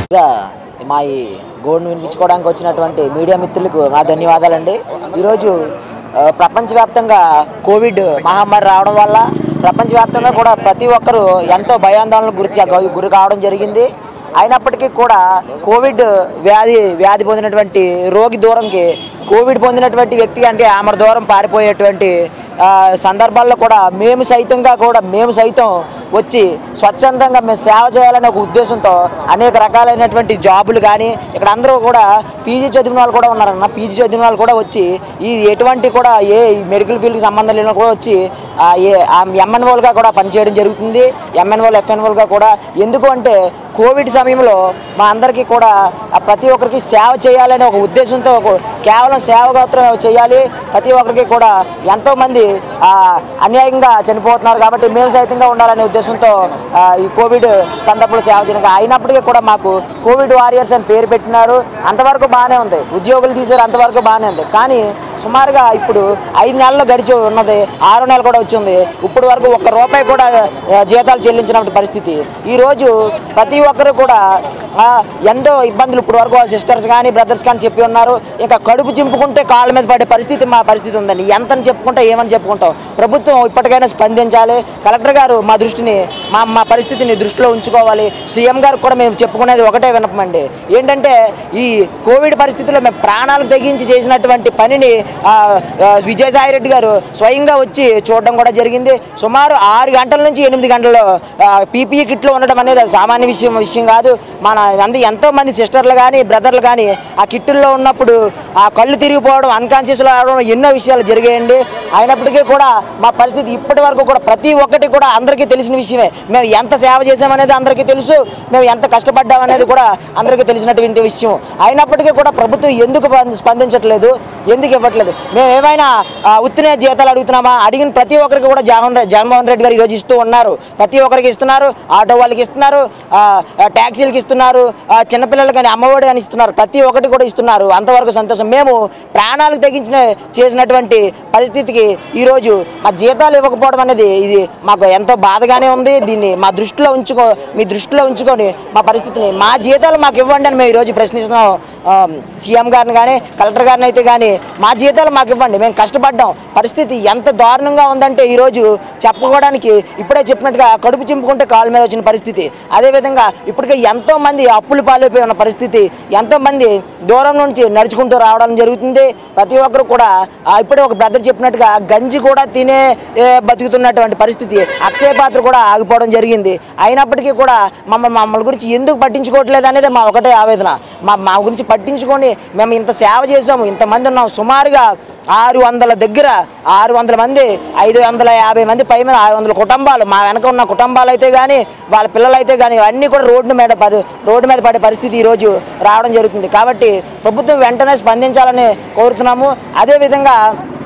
ముందుగా మా ఈ గోడును వినిపించుకోవడానికి వచ్చినటువంటి మీడియా మిత్రులకు నా ధన్యవాదాలండి ఈరోజు ఆ, ప్రపంచవ్యాప్తంగా కోవిడ్ మహమ్మారి రావడం వల్ల ప్రపంచవ్యాప్తంగా కూడా ప్రతి ఒక్కరూ ఎంతో భయాందోళనకు గురి గురి కావడం జరిగింది అయినప్పటికీ కూడా కోవిడ్ వ్యాధి వ్యాధి పొందినటువంటి రోగి దూరంకి కోవిడ్ పొందినటువంటి వ్యక్తి అంటే ఆమె దూరం పారిపోయేటువంటి ఆ, సందర్భాల్లో కూడా మేము సైతంగా కూడా మేము సైతం వచ్చి స్వచ్ఛందంగా మేము సేవ చేయాలనే ఒక ఉద్దేశంతో అనేక రకాలైనటువంటి జాబులు కానీ ఇక్కడ అందరూ కూడా పీజీ చదివిన వాళ్ళు కూడా ఉన్నారన్న పీజీ చదివిన వాళ్ళు కూడా వచ్చి ఈ ఎటువంటి కూడా ఏ మెడికల్ ఫీల్డ్కి సంబంధం లేని వాళ్ళు కూడా వచ్చి ఆ, ఏ ఎంఎన్ఓలుగా కూడా పనిచేయడం జరుగుతుంది ఎంఎన్ఓలు ఎఫ్ఎన్ఓలుగా కూడా ఎందుకు అంటే కోవిడ్ సమయంలో మా అందరికీ కూడా ఆ ప్రతి ఒక్కరికి సేవ చేయాలనే ఒక ఉద్దేశంతో కూ- కేవలం సేవగాత్రం చేయాలి ప్రతి ఒక్కరికి కూడా ఎంతోమంది ఆ, అన్యాయంగా చనిపోతున్నారు కాబట్టి మేము సైతంగా ఉండాలనే ఉద్దేశంతో ఆ, ఈ కోవిడ్ సందర్భంలో సేవ చేయడం అయినప్పటికీ కూడా మాకు కోవిడ్ వారియర్స్ అని పేరు పెట్టినారు అంతవరకు బాగానే ఉంది ఉద్యోగులు తీసారు అంతవరకు బాగానే ఉంది కానీ సుమారుగా ఇప్పుడు ఐదు నెలలు గడిచి ఉన్నది ఆరో నెల కూడా వచ్చింది ఇప్పుడు వరకు ఒక్క రూపాయి కూడా ఆ, జీతాలు చెల్లించినటువంటి పరిస్థితి ఈరోజు ప్రతి ఒక్కరు కూడా ఆ, ఎంతో ఇబ్బందులు ఇప్పుడు వరకు సిస్టర్స్ కానీ బ్రదర్స్ కానీ చెప్పి ఉన్నారు ఇంకా కడుపు చింపుకుంటే కాళ్ళ మీద పడే పరిస్థితి మా పరిస్థితి ఉందండి ఎంతని చెప్పుకుంటా ఏమని చెప్పుకుంటాం ప్రభుత్వం ఇప్పటికైనా స్పందించాలి కలెక్టర్ గారు మా దృష్టిని మా మా పరిస్థితిని దృష్టిలో ఉంచుకోవాలి సీఎం గారు కూడా మేము చెప్పుకునేది ఒకటే వినపమండి ఏంటంటే ఈ కోవిడ్ పరిస్థితుల్లో మేము ప్రాణాలకు తెగించి చేసినటువంటి పనిని ఆ, ఆ, విజయసాయి రెడ్డి గారు స్వయంగా వచ్చి చూడడం కూడా జరిగింది సుమారు ఆరు గంటల నుంచి ఎనిమిది గంటలు పీపీఈ కిట్లో ఉండడం అనేది అది సామాన్య విషయం విషయం కాదు మన అంది ఎంతో మంది సిస్టర్లు కానీ బ్రదర్లు కానీ ఆ కిట్టుల్లో ఉన్నప్పుడు ఆ కళ్ళు తిరిగిపోవడం అన్కాన్షియస్లో రావడం ఎన్నో విషయాలు జరిగాయండి అయినప్పటికీ కూడా మా పరిస్థితి ఇప్పటి వరకు కూడా ప్రతి ఒక్కటి కూడా అందరికీ తెలిసిన విషయమే మేము ఎంత సేవ చేసామనేది అందరికీ తెలుసు మేము ఎంత కష్టపడ్డాం అనేది కూడా అందరికీ తెలిసినటువంటి విషయం అయినప్పటికీ కూడా ప్రభుత్వం ఎందుకు స్పంద- స్పందించట్లేదు ఎందుకు ఇవ్వట్లేదు మేము ఏమైనా ఆ, ఉత్తినే జీతాలు అడుగుతున్నామా అడిగిన ప్రతి ఒక్కరికి కూడా జగన్ రె- జగన్మోహన్ రెడ్డి గారు ఈరోజు ఇస్తూ ఉన్నారు ప్రతి ఒక్కరికి ఇస్తున్నారు ఆటో వాళ్ళకి ఇస్తున్నారు ఆ, ఆ, ట్యాక్సీలకి ఇస్తున్నారు ఆ, చిన్నపిల్లలకి కానీ అమ్మఒడి అని ఇస్తున్నారు ప్రతి ఒక్కటి కూడా ఇస్తున్నారు అంతవరకు సంతోషం మేము ప్రాణాలకు తెగించిన చేసినటువంటి పరిస్థితికి ఈరోజు మా జీతాలు ఇవ్వకపోవడం అనేది ఇది మాకు ఎంతో బాధగానే ఉంది దీన్ని మా దృష్టిలో ఉంచుకో మీ దృష్టిలో ఉంచుకొని మా పరిస్థితిని మా జీతాలు మాకు ఇవ్వండి అని మేము ఈరోజు ప్రశ్నిస్తున్నాం ఆ, సీఎం గారిని కానీ కలెక్టర్ గారిని అయితే కానీ మా జీతాలు మాకు ఇవ్వండి మేము కష్టపడ్డాం పరిస్థితి ఎంత దారుణంగా ఉందంటే ఈరోజు చెప్పుకోవడానికి ఇప్పుడే చెప్పినట్టుగా కడుపు చింపుకుంటే కాళ్ళ మీద వచ్చిన పరిస్థితి అదేవిధంగా ఇప్పటికే ఎంతో మంది అప్పులు పాలైపోయి ఉన్న పరిస్థితి ఎంతో మంది దూరం నుంచి నడుచుకుంటూ రావడం జరుగుతుంది ప్రతి ఒక్కరు కూడా ఆ, ఇప్పుడే ఒక బ్రదర్ చెప్పినట్టుగా గంజి కూడా తినే ఏ, బతుకుతున్నటువంటి పరిస్థితి అక్షయ పాత్ర కూడా ఆగిపోవడం జరిగింది అయినప్పటికీ కూడా మమ్మ మమ్మల్ని గురించి ఎందుకు పట్టించుకోవట్లేదు అనేది మా ఒకటే ఆవేదన మా మా గురించి పట్టించుకొని మేము ఇంత సేవ చేసాము ఇంతమంది ఉన్నాం సుమారుగా ఆరు వందల దగ్గర ఆరు వందల మంది ఐదు వందల యాభై మంది పై మీద ఆరు వందల కుటుంబాలు మా వెనక ఉన్న కుటుంబాలు అయితే కానీ వాళ్ళ పిల్లలు అయితే కానీ అన్నీ కూడా రోడ్డు మీద పడి రోడ్డు మీద పడే పరిస్థితి ఈరోజు రావడం జరుగుతుంది కాబట్టి ప్రభుత్వం వెంటనే స్పందించాలని కోరుతున్నాము అదేవిధంగా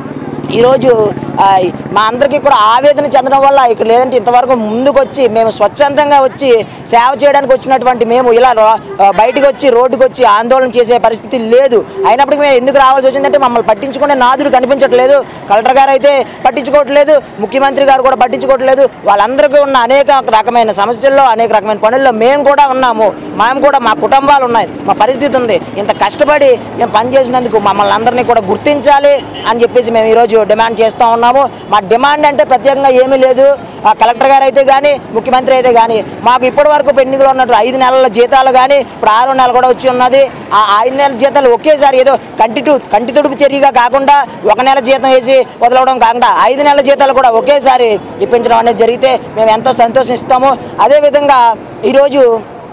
ఈరోజు ఆ, మా అందరికీ కూడా ఆవేదన చెందడం వల్ల ఇక్కడ లేదంటే ఇంతవరకు ముందుకు వచ్చి మేము స్వచ్ఛందంగా వచ్చి సేవ చేయడానికి వచ్చినటువంటి మేము ఇలా రో- ఆ, బయటకు వచ్చి రోడ్డుకు వచ్చి ఆందోళన చేసే పరిస్థితి లేదు అయినప్పటికీ మేము ఎందుకు రావాల్సి వచ్చిందంటే మమ్మల్ని పట్టించుకునే నాదుడు కనిపించట్లేదు కలెక్టర్ గారు అయితే పట్టించుకోవట్లేదు ముఖ్యమంత్రి గారు కూడా పట్టించుకోవట్లేదు వాళ్ళందరికీ ఉన్న అనేక రకమైన సమస్యల్లో అనేక రకమైన పనుల్లో మేము కూడా ఉన్నాము మేము కూడా మా కుటుంబాలు ఉన్నాయి మా పరిస్థితి ఉంది ఇంత కష్టపడి మేము పనిచేసినందుకు మమ్మల్ని అందరినీ కూడా గుర్తించాలి అని చెప్పేసి మేము ఈరోజు డిమాండ్ చేస్తూ ఉన్నాము మా డిమాండ్ అంటే ప్రత్యేకంగా ఏమీ లేదు ఆ కలెక్టర్ గారు అయితే కానీ ముఖ్యమంత్రి అయితే కానీ మాకు ఇప్పటి వరకు పెండింగ్లో ఉన్నట్టు ఐదు నెలల జీతాలు కానీ ఇప్పుడు ఆరు నెలలు కూడా వచ్చి ఉన్నది ఆ ఐదు నెలల జీతాలు ఒకేసారి ఏదో కంటి టు కంటి తుడుపు చర్యగా కాకుండా ఒక నెల జీతం వేసి వదలవడం కాకుండా ఐదు నెలల జీతాలు కూడా ఒకేసారి ఇప్పించడం అనేది జరిగితే మేము ఎంతో సంతోషిస్తాము అదేవిధంగా ఈరోజు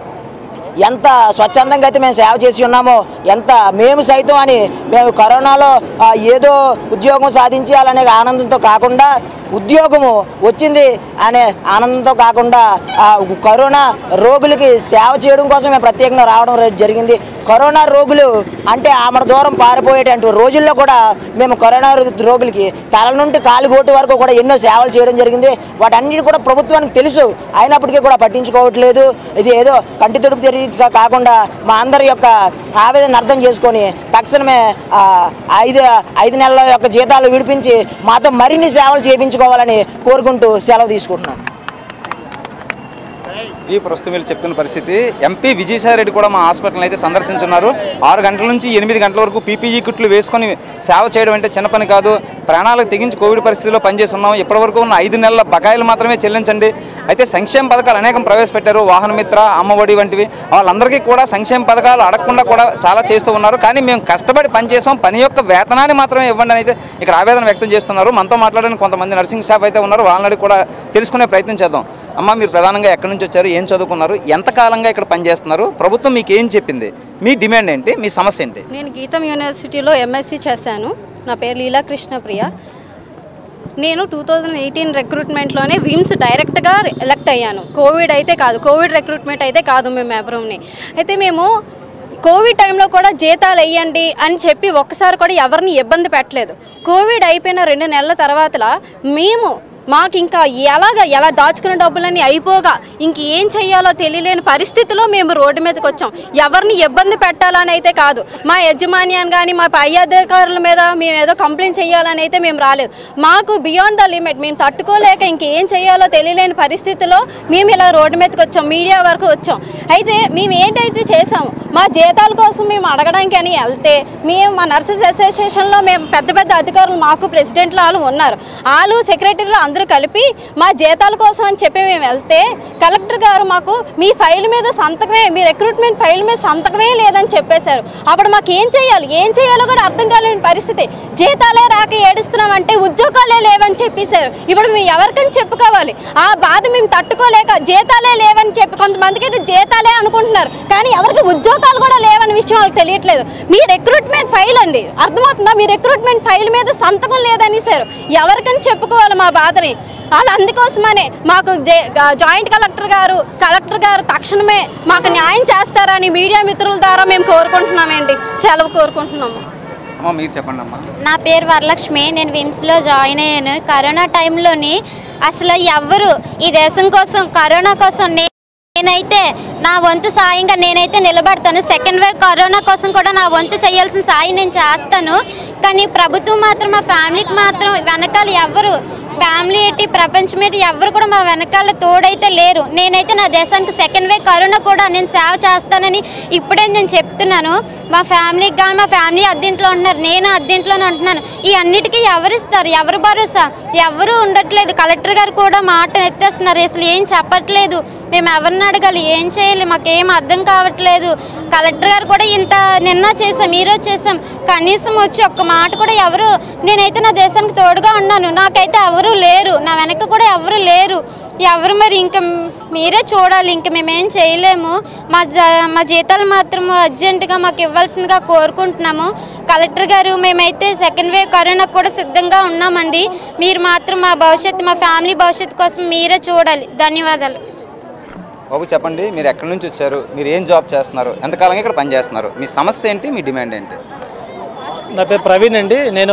ఎంత స్వచ్ఛందంగా అయితే మేము సేవ చేసి ఉన్నామో ఎంత మేము సైతం అని మేము కరోనాలో ఆ, ఏదో ఉద్యోగం సాధించాలనే ఆనందంతో కాకుండా ఉద్యోగము వచ్చింది అనే ఆనందంతో కాకుండా ఆ, కరోనా రోగులకి సేవ చేయడం కోసం మేము ప్రత్యేకంగా రావడం రే- జరిగింది కరోనా రోగులు అంటే ఆమె దూరం పారిపోయేటువంటి రోజుల్లో కూడా మేము కరోనా రో- రోగులకి తల నుండి కాలు గోటు వరకు కూడా ఎన్నో సేవలు చేయడం జరిగింది వాటన్నిటి కూడా ప్రభుత్వానికి తెలుసు అయినప్పటికీ కూడా పట్టించుకోవట్లేదు ఇది ఏదో కంటి తుడుపు తెరిగా కాకుండా మా అందరి యొక్క ఆవేదన అర్థం చేసుకొని తక్షణమే ఆ, ఐదు ఐదు నెలల యొక్క జీతాలు విడిపించి మాతో మరిన్ని సేవలు చేయించుకోవాలని కోరుకుంటూ సెలవు తీసుకుంటున్నాను ఈ ప్రస్తుతం వీళ్ళు చెప్తున్న పరిస్థితి ఎంపీ విజయసాయిరెడ్డి కూడా మా హాస్పిటల్ అయితే సందర్శించున్నారు ఆరు గంటల నుంచి ఎనిమిది గంటల వరకు పీపీఈ కిట్లు వేసుకొని సేవ చేయడం అంటే చిన్న పని కాదు ప్రాణాలకు తెగించి కోవిడ్ పరిస్థితిలో పనిచేస్తున్నాం ఇప్పటివరకు ఉన్న ఐదు నెలల బకాయిలు మాత్రమే చెల్లించండి అయితే సంక్షేమ పథకాలు అనేకం ప్రవేశపెట్టారు వాహన మిత్ర అమ్మఒడి వంటివి వాళ్ళందరికీ కూడా సంక్షేమ పథకాలు అడగకుండా కూడా చాలా చేస్తూ ఉన్నారు కానీ మేము కష్టపడి పనిచేసాం పని యొక్క వేతనాన్ని మాత్రమే ఇవ్వండి అని అయితే ఇక్కడ ఆవేదన వ్యక్తం చేస్తున్నారు మనతో మాట్లాడడానికి కొంతమంది నర్సింగ్ స్టాఫ్ అయితే ఉన్నారు వాళ్ళని కూడా తెలుసుకునే ప్రయత్నం చేద్దాం అమ్మ మీరు ప్రధానంగా ఎక్కడి నుంచి వచ్చారు ఏం చదువుకున్నారు ఎంతకాలంగా ఇక్కడ పనిచేస్తున్నారు ప్రభుత్వం మీకు ఏం చెప్పింది మీ డిమాండ్ ఏంటి మీ సమస్య ఏంటి నేను గీతం యూనివర్సిటీలో ఎంఎస్సి చేశాను నా పేరు లీలా కృష్ణప్రియ నేను టూ థౌజండ్ ఎయిటీన్ రిక్రూట్మెంట్లోనే విమ్స్ డైరెక్ట్గా ఎలక్ట్ అయ్యాను కోవిడ్ అయితే కాదు కోవిడ్ రిక్రూట్మెంట్ అయితే కాదు మేము ఎవరిని అయితే మేము కోవిడ్ టైంలో కూడా జీతాలు వేయండి అని చెప్పి ఒక్కసారి కూడా ఎవరిని ఇబ్బంది పెట్టలేదు కోవిడ్ అయిపోయిన రెండు నెలల తర్వాతలా మేము మాకు ఇంకా ఎలాగ ఎలా దాచుకున్న డబ్బులన్నీ అయిపోగా ఇంక ఏం చెయ్యాలో తెలియలేని పరిస్థితిలో మేము రోడ్డు మీదకి వచ్చాం ఎవరిని ఇబ్బంది పెట్టాలని అయితే కాదు మా యజమాన్యాన్ని కానీ మా పై అధికారుల మీద మేము ఏదో కంప్లైంట్ చేయాలని అయితే మేము రాలేదు మాకు బియాండ్ ద లిమిట్ మేము తట్టుకోలేక ఇంకేం చేయాలో తెలియలేని పరిస్థితిలో మేము ఇలా రోడ్డు మీదకి వచ్చాం మీడియా వరకు వచ్చాం అయితే మేము ఏంటైతే చేసాము మా జీతాల కోసం మేము అడగడానికి అని వెళ్తే మేము మా నర్సెస్ అసోసియేషన్లో మేము పెద్ద పెద్ద అధికారులు మాకు ప్రెసిడెంట్లు వాళ్ళు ఉన్నారు వాళ్ళు సెక్రటరీలు అందరూ కలిపి మా జీతాల కోసం అని చెప్పి మేము వెళ్తే కలెక్టర్ గారు మాకు మీ ఫైల్ మీద సంతకమే మీ రిక్రూట్మెంట్ ఫైల్ మీద సంతకమే లేదని చెప్పేశారు అప్పుడు మాకు ఏం చేయాలి ఏం చేయాలో కూడా అర్థం కాలేని పరిస్థితి జీతాలే రాక ఏడుస్తున్నామంటే ఉద్యోగాలే లేవని చెప్పేశారు ఇప్పుడు మేము ఎవరికని చెప్పుకోవాలి ఆ బాధ మేము తట్టుకోలేక జీతాలే లేవని చెప్పి కొంతమందికి అయితే జీతాలే అనుకుంటున్నారు కానీ ఎవరికి ఉద్యోగాలు కూడా లేవని విషయం వాళ్ళకి తెలియట్లేదు మీ రిక్రూట్మెంట్ ఫైల్ అండి అర్థమవుతుందా మీ రిక్రూట్మెంట్ ఫైల్ మీద సంతకం లేదనేసారు ఎవరికని చెప్పుకోవాలి మా బాధని వాళ్ళు అందుకోసమనే మాకు జే- గా- జాయింట్ కలెక్టర్ గారు కలెక్టర్ గారు తక్షణమే మాకు న్యాయం చేస్తారని మీడియా మిత్రుల ద్వారా మేము కోరుకుంటున్నామండి సెలవు కోరుకుంటున్నాము అమ్మ మీరు చెప్పండి అమ్మా నా పేరు వరలక్ష్మి నేను విమ్స్లో జాయిన్ అయ్యాను కరోనా టైంలోని అసలు ఎవ్వరు ఈ దేశం కోసం కరోనా కోసం నే- నేనైతే నా వంతు సాయంగా నేనైతే నిలబడతాను సెకండ్ వేవ్ కరోనా కోసం కూడా నా వంతు చేయాల్సిన సాయం నేను చేస్తాను కానీ ప్రభుత్వం మాత్రం మా ఫ్యామిలీకి మాత్రం వెనకాల ఎవ్వరు ఫ్యామిలీ ఏంటి ప్రపంచం ఏంటి ఎవరు కూడా మా వెనకాల తోడైతే లేరు నేనైతే నా దేశానికి సెకండ్ వేవ్ కరోనా కూడా నేను సేవ చేస్తానని ఇప్పుడే నేను చెప్తున్నాను మా ఫ్యామిలీకి కానీ మా ఫ్యామిలీ అద్దెంట్లో ఉంటున్నారు నేను అద్దెంట్లోనే ఉంటున్నాను ఈ అన్నిటికీ ఎవరిస్తారు ఎవరు భరోసా ఎవరు ఉండట్లేదు కలెక్టర్ గారు కూడా మాట ఎత్తేస్తున్నారు అసలు ఏం చెప్పట్లేదు మేము ఎవరిని అడగాలి ఏం చేయాలి మాకేం అర్థం కావట్లేదు కలెక్టర్ గారు కూడా ఇంత నిన్న చేసాం ఈరోజు చేసాం కనీసం వచ్చి ఒక్క మాట కూడా ఎవరు నేనైతే నా దేశానికి తోడుగా ఉన్నాను నాకైతే ఎవరు లేరు నా వెనక కూడా ఎవరు లేరు ఎవరు మరి ఇంకా మీరే చూడాలి ఇంక మేమేం చేయలేము మా జ- మా జీతాలు మాత్రం అర్జెంటుగా మాకు ఇవ్వాల్సిందిగా కోరుకుంటున్నాము కలెక్టర్ గారు మేమైతే సెకండ్ వేవ్ కరోనాకు కూడా సిద్ధంగా ఉన్నామండి మీరు మాత్రం మా భవిష్యత్తు మా ఫ్యామిలీ భవిష్యత్తు కోసం మీరే చూడాలి ధన్యవాదాలు బాబు చెప్పండి మీరు ఎక్కడి నుంచి వచ్చారు మీరు ఏం జాబ్ చేస్తున్నారు ఎంతకాలంగా ఇక్కడ పని చేస్తున్నారు మీ సమస్య ఏంటి మీ డిమాండ్ ఏంటి నా పేరు ప్రవీణ్ అండి నేను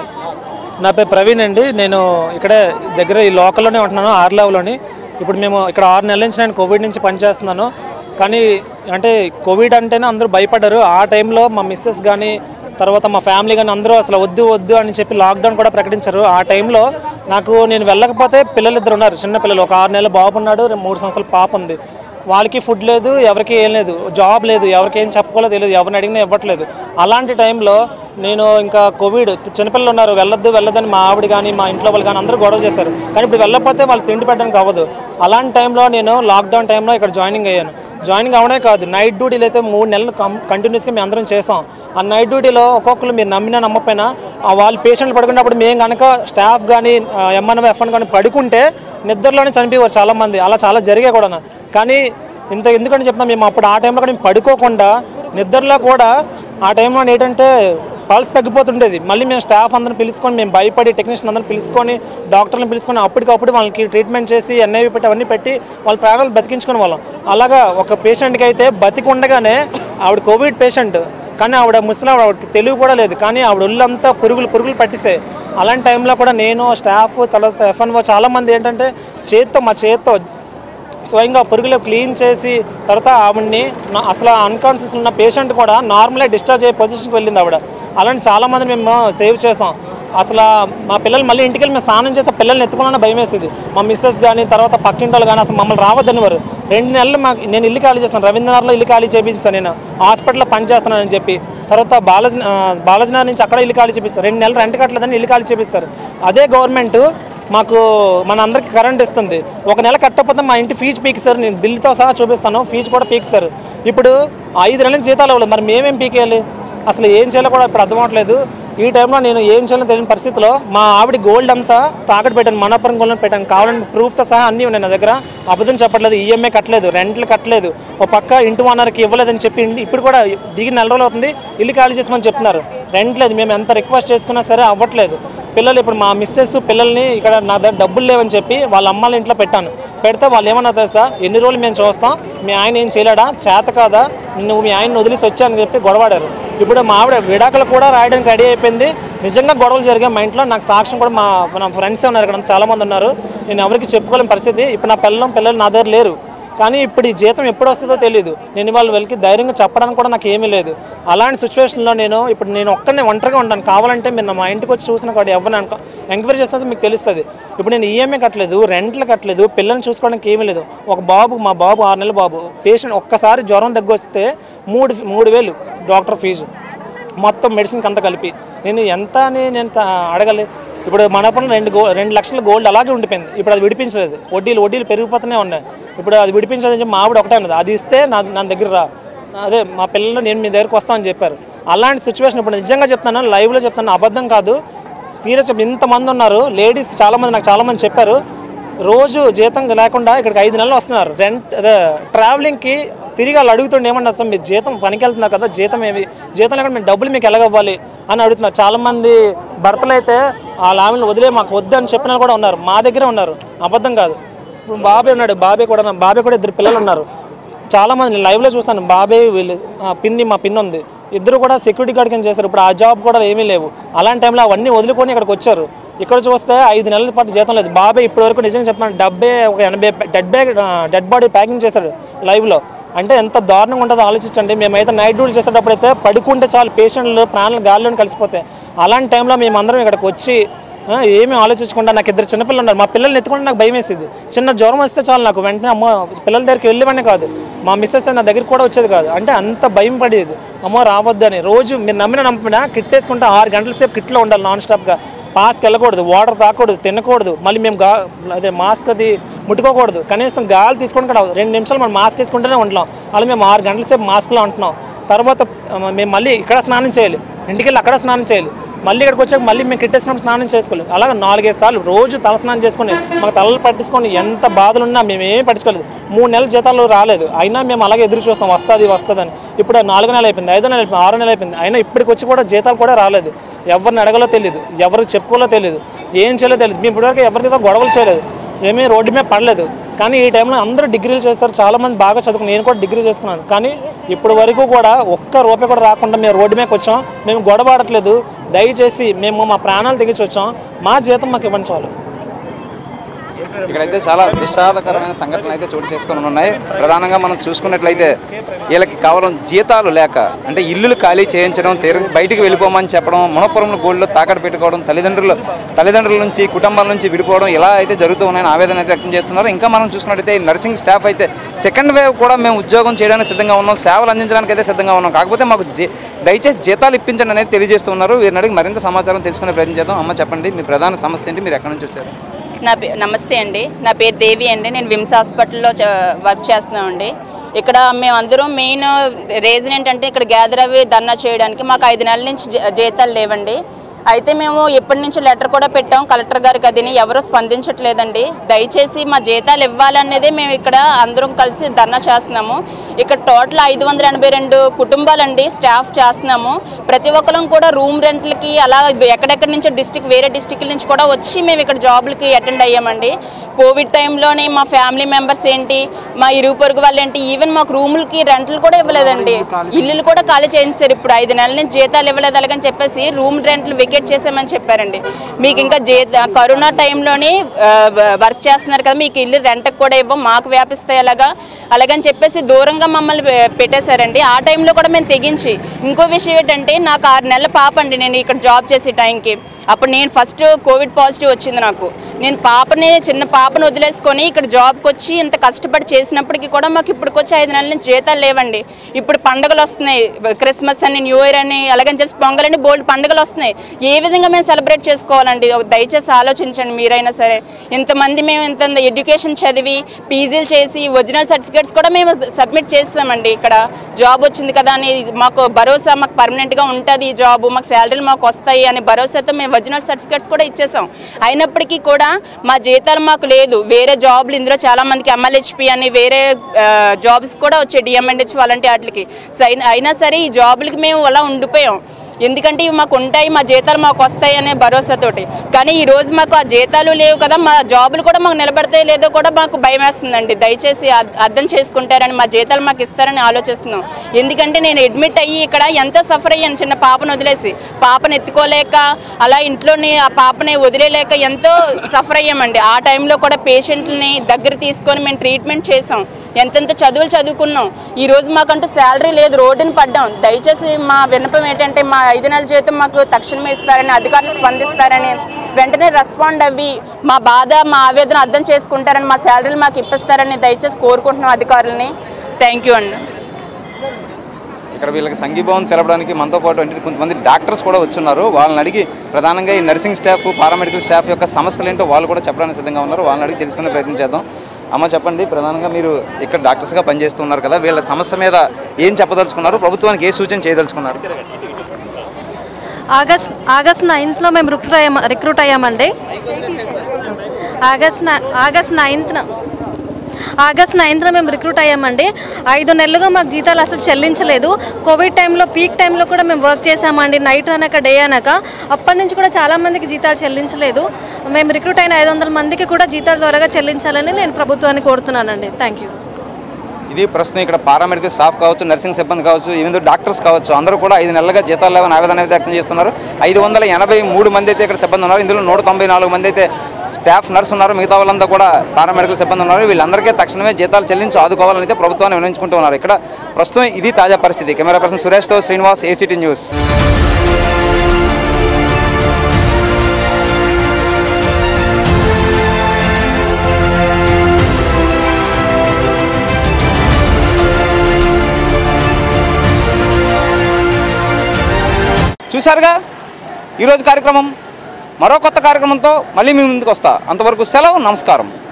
నా పేరు ప్రవీణ్ అండి నేను ఇక్కడే దగ్గర ఈ లోకల్లోనే ఉంటున్నాను ఆర్లావ్లోని ఇప్పుడు మేము ఇక్కడ ఆరు నెలల నుంచి నేను కోవిడ్ నుంచి పనిచేస్తున్నాను కానీ అంటే కోవిడ్ అంటేనే అందరూ భయపడ్డారు ఆ టైంలో మా మిస్సెస్ కానీ తర్వాత మా ఫ్యామిలీ కానీ అందరూ అసలు వద్దు వద్దు అని చెప్పి లాక్డౌన్ కూడా ప్రకటించారు ఆ టైంలో నాకు నేను వెళ్ళకపోతే పిల్లలు ఇద్దరు ఉన్నారు చిన్న పిల్లలు ఒక ఆరు నెలలు బాబు ఉన్నాడు రెండు- మూడు సంవత్సరాల పాప ఉంది వాళ్ళకి ఫుడ్ లేదు ఎవరికి ఏం లేదు జాబ్ లేదు ఎవరికి ఏం చెప్పుకోలేదు తెలియదు ఎవరిని అడిగినా ఇవ్వట్లేదు అలాంటి టైంలో నేను ఇంకా కోవిడ్ చిన్నపిల్లలు ఉన్నారు వెళ్ళొద్దు వెళ్ళొద్దని మా ఆవిడ కానీ మా ఇంట్లో వాళ్ళు కానీ అందరూ గొడవ చేశారు కానీ ఇప్పుడు వెళ్ళకపోతే వాళ్ళు తిండి పెట్టడానికి అవ్వదు అలాంటి టైంలో నేను లాక్డౌన్ టైంలో ఇక్కడ జాయినింగ్ అయ్యాను జాయినింగ్ అవడమే కాదు నైట్ డ్యూటీలు అయితే మూడు నెలలు కం కంటిన్యూస్గా మేము అందరం చేసాం ఆ నైట్ డ్యూటీలో ఒక్కొక్కరు మీరు నమ్మినా నమ్మకపోయినా ఆ వాళ్ళు పేషెంట్లు పడుకున్నప్పుడు మేము కనుక స్టాఫ్ కానీ ఎంఎన్ఎఫ్ ఎఫ్ఎన్ కానీ పడుకుంటే నిద్రలోనే చనిపోయేవారు చాలామంది అలా చాలా జరిగాయి కూడా కానీ ఇంత ఎందుకంటే చెప్తాం మేము అప్పుడు ఆ టైంలో కూడా మేము పడుకోకుండా నిద్రలో కూడా ఆ టైంలో ఏంటంటే పల్స్ తగ్గిపోతుండేది మళ్ళీ మేము స్టాఫ్ అందరం పిలుచుకొని మేము భయపడి టెక్నీషియన్ అందరం పిలుచుకొని డాక్టర్లను పిలుచుకొని అప్పటికప్పుడు వాళ్ళకి ట్రీట్మెంట్ చేసి ఎన్ఐవి పెట్టి అవన్నీ పెట్టి వాళ్ళ ప్రాణాలు బతికించుకునే వాళ్ళం అలాగా ఒక పేషెంట్కి అయితే బతికి ఉండగానే ఆవిడ కోవిడ్ పేషెంట్ కానీ ఆవిడ ముసలి ఆవిడ ఆవిడకి తెలివి కూడా లేదు కానీ ఆవిడ ఒళ్ళంతా పురుగులు పురుగులు పట్టిసాయి అలాంటి టైంలో కూడా నేను స్టాఫ్ తర్వాత ఎఫ్ఎన్ఓ చాలామంది ఏంటంటే చేత్తో మా చేత్తో స్వయంగా పురుగులు క్లీన్ చేసి తర్వాత ఆవిడ్ని నా- అసలు అన్కాన్షియస్ ఉన్న పేషెంట్ కూడా నార్మల్గా డిశ్చార్జ్ అయ్యే పొజిషన్కి వెళ్ళింది ఆవిడ అలాంటి చాలామంది మేము సేవ్ చేసాం అసలు మా పిల్లలు మళ్ళీ ఇంటికి వెళ్ళి మేము స్నానం చేస్తే పిల్లల్ని ఎత్తుకోవాలన్న భయం వేసేది మా మిస్సెస్ కానీ తర్వాత పక్కింటి వాళ్ళు కానీ అసలు మమ్మల్ని రావద్దనివారు రెండు నెలలు మాకు నేను ఇల్లు ఖాళీ చేస్తాను రవీంద్రనాథ్లో ఇల్లు ఖాళీ చేపిస్తాను నేను హాస్పిటల్లో పనిచేస్తున్నానని చెప్పి తర్వాత బాలాజీ ఆ, బాలాజీనగర్ నుంచి అక్కడ ఇల్లు ఖాళీ చేపిస్తారు రెండు నెలలు రెంట్ కట్టలేదని ఇల్లు ఖాళీ చేపిస్తారు అదే గవర్నమెంట్ మాకు మన అందరికి కరెంట్ ఇస్తుంది ఒక నెల కట్టకపోతే మా ఇంటి ఫీజు పీకిస్తారు నేను బిల్లుతో సహా చూపిస్తాను ఫీజు కూడా పీకిస్తారు ఇప్పుడు ఐదు నెలల జీతాలు ఇవ్వలేదు మరి మేమేం పీకేయాలి అసలు ఏం చేయాలో కూడా ఇప్పుడు అర్థం అవ్వట్లేదు ఈ టైంలో నేను ఏం చేయాలో తెలియని పరిస్థితిలో మా ఆవిడ గోల్డ్ అంతా తాకట్టు పెట్టాను మనపురం గోల్డ్ పెట్టాను కావాలని ప్రూఫ్తో సహా అన్నీ ఉన్నాయి నా దగ్గర అబద్ధం చెప్పట్లేదు ఈఎంఐ కట్టలేదు రెంట్లు కట్టలేదు ఓ పక్క ఇంటి ఓనర్కి ఇవ్వలేదని చెప్పి ఇంటి- ఇప్పుడు కూడా దిగి నెల రోజులు అవుతుంది ఇల్లు ఖాళీ చేసామని చెప్తున్నారు రెంట్ లేదు మేము ఎంత రిక్వెస్ట్ చేసుకున్నా సరే అవ్వట్లేదు పిల్లలు ఇప్పుడు మా మిస్సెస్ పిల్లల్ని ఇక్కడ నా దగ్గర డబ్బులు లేవని చెప్పి వాళ్ళ అమ్మాళ్ళ ఇంట్లో పెట్టాను పెడితే వాళ్ళు ఏమన్నా తెలుసా ఎన్ని రోజులు మేము చూస్తాం మీ ఆయన ఏం చేయలేడా చేత కాదా నువ్వు మీ ఆయన్ని వదిలేసి వచ్చానని చెప్పి గొడవాడారు ఇప్పుడు మా ఆవిడ విడాకులు కూడా రాయడానికి రెడీ అయిపోయింది నిజంగా గొడవలు జరిగాయి మా ఇంట్లో నాకు సాక్ష్యం కూడా మా మన ఫ్రెండ్సే ఉన్నారు ఇక్కడ చాలా మంది ఉన్నారు నేను ఎవరికి చెప్పుకోలేని పరిస్థితి ఇప్పుడు నా పిల్లలు పిల్లలు నా దగ్గర లేరు కానీ ఇప్పుడు ఈ జీతం ఎప్పుడు వస్తుందో తెలియదు నేను ఇవాళ వెళ్ళి ధైర్యంగా చెప్పడానికి కూడా నాకు ఏమీ లేదు అలాంటి సిచ్యువేషన్లో నేను ఇప్పుడు నేను ఒక్కనే ఒంటరిగా ఉంటాను కావాలంటే మీరు నా మా ఇంటికి వచ్చి చూసిన కూడా ఎవరిని అనుకో ఎంక్వైరీ చేస్తే మీకు తెలుస్తుంది ఇప్పుడు నేను ఈఎంఐ కట్టలేదు రెంట్లు కట్టలేదు పిల్లల్ని చూసుకోవడానికి ఏమీ లేదు ఒక బాబు మా బాబు ఆరు నెలల బాబు పేషెంట్ ఒక్కసారి జ్వరం దగ్గర వస్తే మూడు మూడు వేలు డాక్టర్ ఫీజు మొత్తం మెడిసిన్కి అంతా కలిపి నేను ఎంత అని నేను త- అడగాలి ఇప్పుడు మనపురం రెండు గో రెండు లక్షల గోల్డ్ అలాగే ఉండిపోయింది ఇప్పుడు అది విడిపించలేదు వడ్డీలు వడ్డీలు పెరిగిపోతూనే ఉన్నాయి ఇప్పుడు అది విడిపించదని చెప్పి మా ఆవిడ ఒకటే అన్నది అది ఇస్తే నా నా దగ్గర రా అదే మా పిల్లలు నేను మీ దగ్గరకు వస్తామని చెప్పారు అలాంటి సిచ్యువేషన్ ఇప్పుడు నిజంగా చెప్తాను లైవ్లో చెప్తాను అబద్ధం కాదు సీరియస్ ఇంతమంది ఉన్నారు లేడీస్ చాలామంది నాకు చాలామంది చెప్పారు రోజు జీతం లేకుండా ఇక్కడికి ఐదు నెలలు వస్తున్నారు రెంట్ అదే ట్రావెలింగ్కి తిరిగి వాళ్ళు అడుగుతుండే ఏమన్నా అసలు మీరు జీతం పనికి వెళ్తున్నారు కదా జీతం ఏమి జీతం లేకుండా మేము డబ్బులు మీకు ఎలాగవ్వాలి అని అడుగుతున్నారు చాలామంది భర్తలు అయితే వాళ్ళ ఆమెను వదిలే మాకు వద్దు అని చెప్పిన వాళ్ళు కూడా ఉన్నారు మా దగ్గరే ఉన్నారు అబద్ధం కాదు ఇప్పుడు బాబాయ్ ఉన్నాడు బాబాయ్ కూడా ఉన్నారు. బాబాయ్ కూడా ఇద్దరు పిల్లలు ఉన్నారు చాలా మంది నేను లైవ్లో చూసాను బాబాయ్ వీళ్ళు ఆ, పిన్ని మా పిన్ని ఉంది ఇద్దరు కూడా సెక్యూరిటీ గార్డ్ కింద చేశారు ఇప్పుడు ఆ జాబ్ కూడా ఏమీ లేవు అలాంటి టైంలో అవన్నీ వదులుకొని ఇక్కడికి వచ్చారు ఇక్కడ చూస్తే ఐదు నెలల పాటు జీతం లేదు బాబాయ్ ఇప్పటి వరకు నిజంగా చెప్తున్నాను డెబ్బై ఒక ఎనభై dead bag dead body packing చేశాడు లైవ్లో అంటే ఎంత దారుణంగా ఉంటుందో ఆలోచించండి మేమైతే నైట్ డ్యూటీ చేసేటప్పుడు అయితే పడుకుంటే చాలు పేషెంట్లు ప్రాణాలు గాల్లోని కలిసిపోతాయి అలాంటి టైంలో మేమందరం ఇక్కడికి వచ్చి ఆ, ఏమీ ఆలోచించకుండా నాకు ఇద్దరు చిన్నపిల్లలు ఉన్నారు మా పిల్లల్ని ఎత్తుకుంటే నాకు భయం వేసేది చిన్న జ్వరం వస్తే చాలు నాకు వెంటనే అమ్మో పిల్లల దగ్గరికి వెళ్ళేవాడిని కాదు మా మిస్సెస్ నా దగ్గరికి కూడా వచ్చేది కాదు అంటే అంత భయం పడేది అమ్మో రావద్దు అని రోజు మీరు నమ్మిన నమ్మిన కిట్ వేసుకుంటే ఆరు గంటల సేపు కిట్లో ఉండాలి నాన్ స్టాప్గా పాస్కి వెళ్ళకూడదు వాటర్ తాకూడదు తినకూడదు మళ్ళీ మేము గా అదే మాస్క్ అది ముట్టుకోకూడదు కనీసం గాలి తీసుకొని కూడా అవ్వదు. రెండు నిమిషాలు మనం మాస్క్ వేసుకుంటూనే ఉంటున్నాం అలా మేము ఆరు గంటల సేపు మాస్క్లో ఉంటున్నాం తర్వాత ఆ, మేము మళ్ళీ ఇక్కడ స్నానం చేయాలి ఇంటికి వెళ్ళి అక్కడ స్నానం చేయాలి మళ్ళీ ఇక్కడికి వచ్చాక మళ్ళీ మేము కిట్టేసినప్పుడు స్నానం చేసుకోలేదు అలాగే నాలుగైదు సార్లు రోజు తల స్నానం చేసుకుని మాకు తలలు పట్టించుకొని ఎంత బాధలు ఉన్నా మేము ఏం పట్టించుకోలేదు మూడు నెలల జీతాలు రాలేదు అయినా మేము అలాగే ఎదురు చూస్తాం వస్తుంది వస్తుందని ఇప్పుడు నాలుగు నెలలు అయిపోయింది ఐదో నెలలు అయిపోయింది ఆరో నెలలు అయిపోయింది అయినా ఇప్పటికి వచ్చి కూడా జీతాలు కూడా రాలేదు ఎవరిని అడగాలో తెలియదు ఎవరికి చెప్పుకోలో తెలియదు ఏం చేయలేదో తెలియదు మేము ఇప్పటివరకు ఎవరికైతే గొడవలు చేయలేదు ఏమీ రోడ్డు మీద పడలేదు కానీ ఈ టైంలో అందరూ డిగ్రీలు చేస్తారు చాలా మంది బాగా చదువుకున్నారు నేను కూడా డిగ్రీ చేసుకున్నాను కానీ ఇప్పుడు వరకు కూడా ఒక్క రూపాయి కూడా రాకుండా మేము రోడ్డు మీదకి వచ్చాం మేము గొడవ ఆడట్లేదు దయచేసి మేము మా ప్రాణాలు తెగించి వచ్చాం మా జీతం మాకు ఇవ్వండి చాలు ఇక్కడైతే చాలా విషాదకరమైన సంఘటనలు అయితే చోటు చేసుకొని ఉన్నాయి ప్రధానంగా మనం చూసుకున్నట్లయితే వీళ్ళకి కేవలం జీతాలు లేక అంటే ఇల్లులు ఖాళీ చేయించడం తీర బయటికి వెళ్ళిపోమని చెప్పడం మనపురంలో గోల్డ్లో తాకట్టు పెట్టుకోవడం తల్లిదండ్రులు తల్లిదండ్రుల నుంచి కుటుంబాల నుంచి విడిపోవడం ఇలా అయితే జరుగుతూ ఉన్నాయని ఆవేదన అయితే వ్యక్తం చేస్తున్నారు ఇంకా మనం చూసుకున్నట్టయితే ఈ నర్సింగ్ స్టాఫ్ అయితే సెకండ్ వేవ్ కూడా మేము ఉద్యోగం చేయడానికి సిద్ధంగా ఉన్నాం సేవలు అందించడానికి అయితే సిద్ధంగా ఉన్నాం కాకపోతే మాకు జీ- దయచేసి జీతాలు ఇప్పించండి అనేది తెలియజేస్తున్నారు వీరిని అడిగి మరింత సమాచారం తెలుసుకునే ప్రయత్నం చేద్దాం అమ్మ చెప్పండి మీ ప్రధాన సమస్య ఏంటి మీరు ఎక్కడి నుంచి వచ్చారు నా పే నమస్తే అండి నా పేరు దేవి అండి నేను విమ్స్ హాస్పిటల్లో చ- వర్క్ చేస్తున్నామండి ఇక్కడ మేమందరం మెయిన్ రీజన్ ఏంటంటే ఇక్కడ గ్యాదర్ అవి ధర్నా చేయడానికి మాకు ఐదు నెలల నుంచి జీ- జీతాలు లేవండి అయితే మేము ఎప్పటి నుంచి లెటర్ కూడా పెట్టాం కలెక్టర్ గారికి అదిని ఎవరు స్పందించట్లేదండి దయచేసి మా జీతాలు ఇవ్వాలనేదే మేము ఇక్కడ అందరం కలిసి ధర్నా చేస్తున్నాము ఇక్కడ టోటల్ ఐదు వందల ఎనభై రెండు కుటుంబాలండి స్టాఫ్ చేస్తున్నాము ప్రతి ఒక్కరం కూడా రూమ్ రెంట్లకి అలా ఎక్కడెక్కడి నుంచో డిస్టిక్ వేరే డిస్టిక్ల నుంచి కూడా వచ్చి మేము ఇక్కడ జాబులకి అటెండ్ అయ్యామండి కోవిడ్ టైంలోనే మా ఫ్యామిలీ మెంబర్స్ ఏంటి మా ఇరుగు పొరుగు వాళ్ళు ఏంటి ఈవెన్ మాకు రూములకి రెంట్లు కూడా ఇవ్వలేదండి ఇల్లులు కూడా ఖాళీ చేయించారు ఇప్పుడు ఐదు నెలల నుంచి జీతాలు ఇవ్వలేదు అలాగని చెప్పేసి రూమ్ రెంట్లు వెకేట్ చేసామని చెప్పారండి మీకు ఇంకా జీత కరోనా టైంలోని వర్క్ చేస్తున్నారు కదా మీకు ఇల్లు రెంట్కి కూడా ఇవ్వం మాకు వ్యాపిస్తాయి అలాగా అలాగని చెప్పేసి దూరంగా మమ్మల్ని పె- పెట్టేశారండి ఆ టైంలో కూడా మేము తెగించి ఇంకో విషయం ఏంటంటే నాకు ఆరు నెలల పాప అండి నేను ఇక్కడ జాబ్ చేసే టైంకి అప్పుడు నేను ఫస్ట్ కోవిడ్ పాజిటివ్ వచ్చింది నాకు నేను పాపని చిన్న పాపను వదిలేసుకొని ఇక్కడ జాబ్కి వచ్చి ఇంత కష్టపడి చేసి చేసినప్పటికీ కూడా మాకు ఇప్పటికొచ్చి ఐదు నెలల నుంచి జీతాలు లేవండి ఇప్పుడు పండుగలు వస్తున్నాయి క్రిస్మస్ అని న్యూ ఇయర్ అని అలాగని చెప్పి పొంగల్ అని బోల్డ్ పండుగలు వస్తున్నాయి ఏ విధంగా మేము సెలబ్రేట్ చేసుకోవాలండి ఒక దయచేసి ఆలోచించండి మీరైనా సరే ఇంతమంది మేము ఇంత ఎడ్యుకేషన్ చదివి పీజీలు చేసి ఒరిజినల్ సర్టిఫికేట్స్ కూడా మేము సబ్మిట్ చేస్తామండి ఇక్కడ జాబ్ వచ్చింది కదా అని మాకు భరోసా మాకు పర్మనెంట్గా ఉంటుంది ఈ జాబ్ మాకు శాలరీలు మాకు వస్తాయి అనే భరోసాతో మేము ఒరిజినల్ సర్టిఫికేట్స్ కూడా ఇచ్చేసాం అయినప్పటికీ కూడా మా జీతాలు మాకు లేదు వేరే జాబ్లు ఇందులో చాలా మందికి ఎంఎల్హెచ్పి అని వేరే జాబ్స్ కూడా వచ్చాయి డిఎంఎన్హెచ్ వాళ్ళంటే వాటికి సై- అయినా సరే ఈ జాబులకి మేము అలా ఉండిపోయాం ఎందుకంటే ఇవి మాకు ఉంటాయి మా జీతాలు మాకు వస్తాయి అనే భరోసాతోటి కానీ ఈ రోజు మాకు ఆ జీతాలు లేవు కదా మా జాబులు కూడా మాకు నిలబడతాయి లేదో కూడా మాకు భయం వేస్తుందండి దయచేసి అర్- అర్థం చేసుకుంటారని మా జీతాలు మాకు ఇస్తారని ఆలోచిస్తున్నాం ఎందుకంటే నేను అడ్మిట్ అయ్యి ఇక్కడ ఎంతో సఫర్ అయ్యాను చిన్న పాపను వదిలేసి పాపను ఎత్తుకోలేక అలా ఇంట్లోని ఆ పాపని వదిలేలేక ఎంతో సఫర్ అయ్యామండి ఆ టైంలో కూడా పేషెంట్ని దగ్గర తీసుకొని మేము ట్రీట్మెంట్ చేసాం ఎంతెంత చదువులు చదువుకున్నాం ఈ రోజు మాకంటూ శాలరీ లేదు రోడ్డుని పడ్డాం దయచేసి మా విన్నపం ఏంటంటే మా ఐదు నెలల జీతం మాకు తక్షణమే ఇస్తారని అధికారులు స్పందిస్తారని వెంటనే రెస్పాండ్ అవ్వి మా బాధ మా ఆవేదన అర్థం చేసుకుంటారని మా శాలరీలు మాకు ఇప్పిస్తారని దయచేసి కోరుకుంటున్నాం అధికారులని థ్యాంక్ యూ అండి ఇక్కడ వీళ్ళకి సంఘీభావం తెలపడానికి మనతో పాటు అంటే కొంతమంది డాక్టర్స్ కూడా వచ్చున్నారు వాళ్ళని అడిగి ప్రధానంగా ఈ నర్సింగ్ స్టాఫ్ పారామెడికల్ స్టాఫ్ యొక్క సమస్యలు ఏంటో వాళ్ళు కూడా చెప్పడానికి సిద్ధంగా ఉన్నారు వాళ్ళని అడిగి తెలుసుకునే ప్రయత్నం చేద్దాం అమ్మ చెప్పండి ప్రధానంగా మీరు ఇక్కడ డాక్టర్స్గా పనిచేస్తున్నారు కదా వీళ్ళ సమస్య మీద ఏం చెప్పదలుచుకున్నారు ప్రభుత్వానికి ఏ సూచన చేయదలుచుకున్నారు ఆగస్ట్ ఆగస్ట్ నైన్త్లో మేము రిక్రూట్ అయ్యాం రిక్రూట్ అయ్యామండి ఆగస్ట్ న- ఆగస్ట్ నైన్త్న ఆగస్ట్ నైన్త్న మేము రిక్రూట్ అయ్యామండి ఐదు నెలలుగా మాకు జీతాలు అసలు చెల్లించలేదు కోవిడ్ టైంలో పీక్ టైంలో కూడా మేము వర్క్ చేసామండి నైట్ అనక డే అనక అప్పటి నుంచి కూడా చాలా మందికి జీతాలు చెల్లించలేదు మేము రిక్రూట్ అయిన ఐదు వందల మందికి కూడా జీతాలు త్వరగా చెల్లించాలని నేను ప్రభుత్వాన్ని కోరుతున్నానండి థ్యాంక్ యూ ఇది ప్రస్తుతం ఇక్కడ పారామెడికల్ స్టాఫ్ కావచ్చు నర్సింగ్ సిబ్బంది కావచ్చు ఈవెన్ డాక్టర్స్ కావచ్చు అందరూ కూడా ఐదు నెలలుగా జీతాలు లేవని ఆవేదన అయితే వ్యక్తం చేస్తున్నారు ఐదు వందల ఎనభై మూడు మంది అయితే ఇక్కడ సిబ్బంది ఉన్నారు ఇందులో నూట తొంభై నాలుగు మంది అయితే స్టాఫ్ నర్స్ ఉన్నారు మిగతా వాళ్ళంతా కూడా పారామెడికల్ సిబ్బంది ఉన్నారు వీళ్ళందరికీ తక్షణమే జీతాలు చెల్లించి ఆదుకోవాలని అయితే ప్రభుత్వాన్ని వినియోగించుకుంటూ ఉన్నారు ఇక్కడ ప్రస్తుతం ఇది తాజా పరిస్థితి కెమెరా పర్సన్ సురేష్తో శ్రీనివాస్ ఏసీటీ న్యూస్ చూశారుగా ఈరోజు కార్యక్రమం మరో కొత్త కార్యక్రమంతో మళ్ళీ మీ ముందుకు వస్తా అంతవరకు సెలవు నమస్కారం